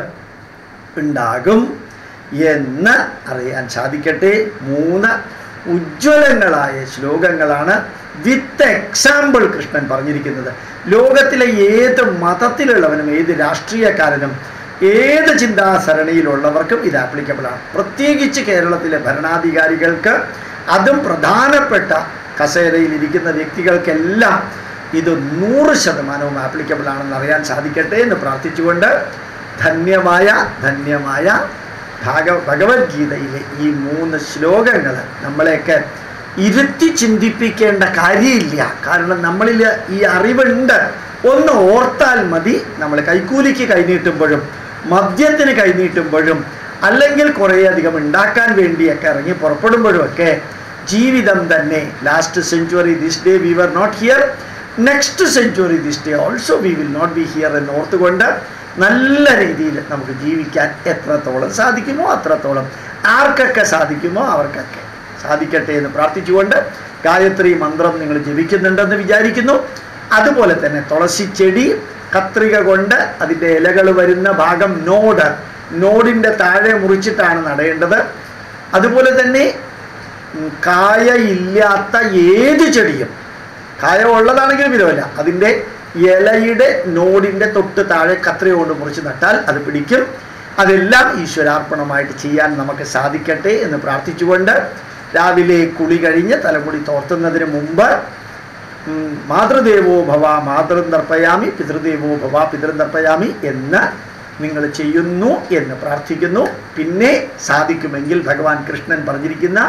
ഉണ്ടാകും എന്ന് അറിയാൻ സാധിക്കട്ടെ മൂന്ന് ഉജ്ജ്വലങ്ങളായ ശ്ലോകങ്ങളാണ് വിത്ത് എക്സാമ്പിൾ കൃഷ്ണൻ പറഞ്ഞിരിക്കുന്നത് ലോകത്തിലെ ഏത് മതത്തിലുള്ളവനും ഏത് രാഷ്ട്രീയക്കാരനും ഏത് ചിന്താസരണിയിലുള്ളവർക്കും ഇത് ആപ്ലിക്കബിൾ ആണ് പ്രത്യേകിച്ച് കേരളത്തിലെ ഭരണാധികാരികൾക്ക് അതും പ്രധാനപ്പെട്ട കസേരയിൽ ഇരിക്കുന്ന വ്യക്തികൾക്കെല്ലാം ഇത് നൂറ് ശതമാനവും ആപ്ലിക്കബിൾ ആണെന്ന് അറിയാൻ സാധിക്കട്ടെ എന്ന് പ്രാർത്ഥിച്ചുകൊണ്ട് ധന്യമായ ധന്യമായ ഭാഗ ഭഗവത്ഗീതയിലെ ഈ മൂന്ന് ശ്ലോകങ്ങൾ നമ്മളെയൊക്കെ ഇരുത്തി ചിന്തിപ്പിക്കേണ്ട കാര്യമില്ല കാരണം നമ്മളിൽ ഈ അറിവുണ്ട് ഒന്ന് ഓർത്താൽ മതി നമ്മൾ കൈക്കൂലിക്ക് കൈനീട്ടുമ്പോഴും മദ്യത്തിന് കൈനീട്ടുമ്പോഴും അല്ലെങ്കിൽ കുറേയധികം ഉണ്ടാക്കാൻ വേണ്ടിയൊക്കെ ഇറങ്ങി പുറപ്പെടുമ്പോഴും ഒക്കെ ജീവിതം തന്നെ last century this day we were not here next century this day also we will not be here എന്ന് ഓർത്തുകൊണ്ട് നല്ല രീതിയിൽ നമുക്ക് ജീവിക്കാൻ എത്രത്തോളം സാധിക്കുമോ അത്രത്തോളം ആർക്കൊക്കെ സാധിക്കുമോ അവർക്കൊക്കെ സാധിക്കട്ടെ എന്ന് പ്രാർത്ഥിച്ചുകൊണ്ട് ഗായത്രി മന്ത്രം നിങ്ങൾ ജപിക്കുന്നുണ്ടെന്ന് വിചാരിക്കുന്നു അതുപോലെ തന്നെ തുളസി ചെടി കത്രിക കൊണ്ട് അതിൻ്റെ ഇലകൾ വരുന്ന ഭാഗം നോഡ് നോഡിൻ്റെ താഴെ മുറിച്ചിട്ടാണ് നടേണ്ടത് അതുപോലെ തന്നെ ഉം, കായയില്ലാത്ത ഏത് ചെടിയും കായ ഉള്ളതാണെങ്കിലും വിധമല്ല അതിൻ്റെ ഇലയുടെ നോടിൻ്റെ തൊട്ട് താഴെ കത്രിക കൊണ്ട് മുറിച്ച് നട്ടാൽ അത് പിടിക്കും അതെല്ലാം ഈശ്വരാർപ്പണമായിട്ട് ചെയ്യാൻ നമുക്ക് സാധിക്കട്ടെ എന്ന് പ്രാർത്ഥിച്ചുകൊണ്ട് രാവിലെ കുളി കഴിഞ്ഞ് തലമുടി തോർത്തുന്നതിന് മുമ്പ് ഉം, മാതൃദേവോ ഭവ മാതൃം തർപ്പയാമി പിതൃദേവോ ഭവ പിതൃം തർപ്പയാമി എന്ന് നിങ്ങൾ ചെയ്യുന്നു എന്ന് പ്രാർത്ഥിക്കുന്നു പിന്നെ സാധിക്കുമെങ്കിൽ ഭഗവാൻ കൃഷ്ണൻ പറഞ്ഞിരിക്കുന്ന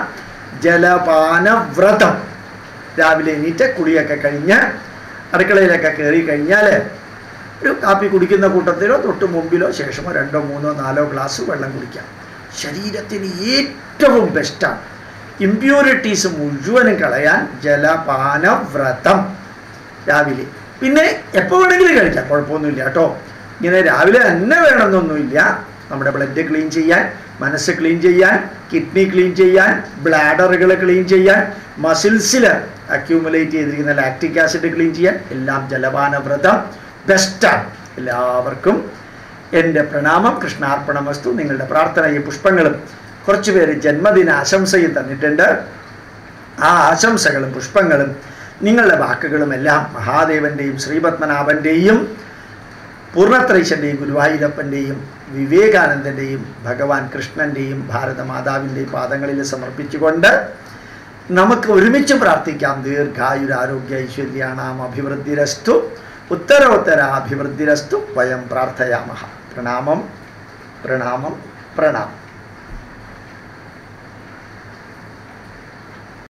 ജലപാനവ്രതം രാവിലെ എണീറ്റ് കുളിയൊക്കെ കഴിഞ്ഞ് അടുക്കളയിലൊക്കെ കയറി കഴിഞ്ഞാൽ ഒരു കാപ്പി കുടിക്കുന്ന കൂട്ടത്തിലോ തൊട്ട് മുമ്പിലോ ശേഷമോ രണ്ടോ മൂന്നോ നാലോ ഗ്ലാസ് വെള്ളം കുടിക്കാം ശരീരത്തിന് ഏറ്റവും ബെസ്റ്റാണ് ഇമ്പ്യൂരിറ്റീസ് മുഴുവനും കളയാൻ ജലപാനവ്രതം രാവിലെ പിന്നെ എപ്പോൾ വേണമെങ്കിലും കഴിക്കാം കുഴപ്പമൊന്നുമില്ല കേട്ടോ ഇങ്ങനെ രാവിലെ തന്നെ വേണമെന്നൊന്നുമില്ല നമ്മുടെ ബ്ലഡ് ക്ലീൻ ചെയ്യാൻ മനസ്സ് ക്ലീൻ ചെയ്യാൻ കിഡ്നി ക്ലീൻ ചെയ്യാൻ ബ്ലാഡറുകൾ ക്ലീൻ ചെയ്യാൻ മസിൽസിൽ അക്യൂമുലേറ്റ് ചെയ്തിരിക്കുന്ന ലാക്റ്റിക് ആസിഡ് ക്ലീൻ ചെയ്യാൻ എല്ലാം ജലപാനവ്രതം ബെസ്റ്റാണ് എല്ലാവർക്കും എൻ്റെ പ്രണാമം കൃഷ്ണാർപ്പണ വസ്തു നിങ്ങളുടെ പ്രാർത്ഥനയും പുഷ്പങ്ങളും കുറച്ച് പേര് ജന്മദിന ആശംസയും തന്നിട്ടുണ്ട് ആ ആശംസകളും പുഷ്പങ്ങളും നിങ്ങളുടെ വാക്കുകളും എല്ലാം മഹാദേവൻ്റെയും ശ്രീപത്മനാഭൻ്റെയും പൂർണ്ണത്രൈശൻ്റെയും ഗുരുവായൂരപ്പൻ്റെയും വിവേകാനന്ദൻ്റെയും ഭഗവാൻ കൃഷ്ണൻ്റെയും ഭാരതമാതാവിൻ്റെയും പാദങ്ങളിൽ സമർപ്പിച്ചുകൊണ്ട് നമുക്ക് ഒരുമിച്ച് പ്രാർത്ഥിക്കാം ദീർഘായുരാരോഗ്യ ഐശ്വര്യാണാം അഭിവൃദ്ധിരസ്തു ഉത്തരോത്തരാഭിവൃദ്ധിരസ്തു വയം പ്രാർത്ഥയാമഹ പ്രണാമം പ്രണാമം പ്രണാമം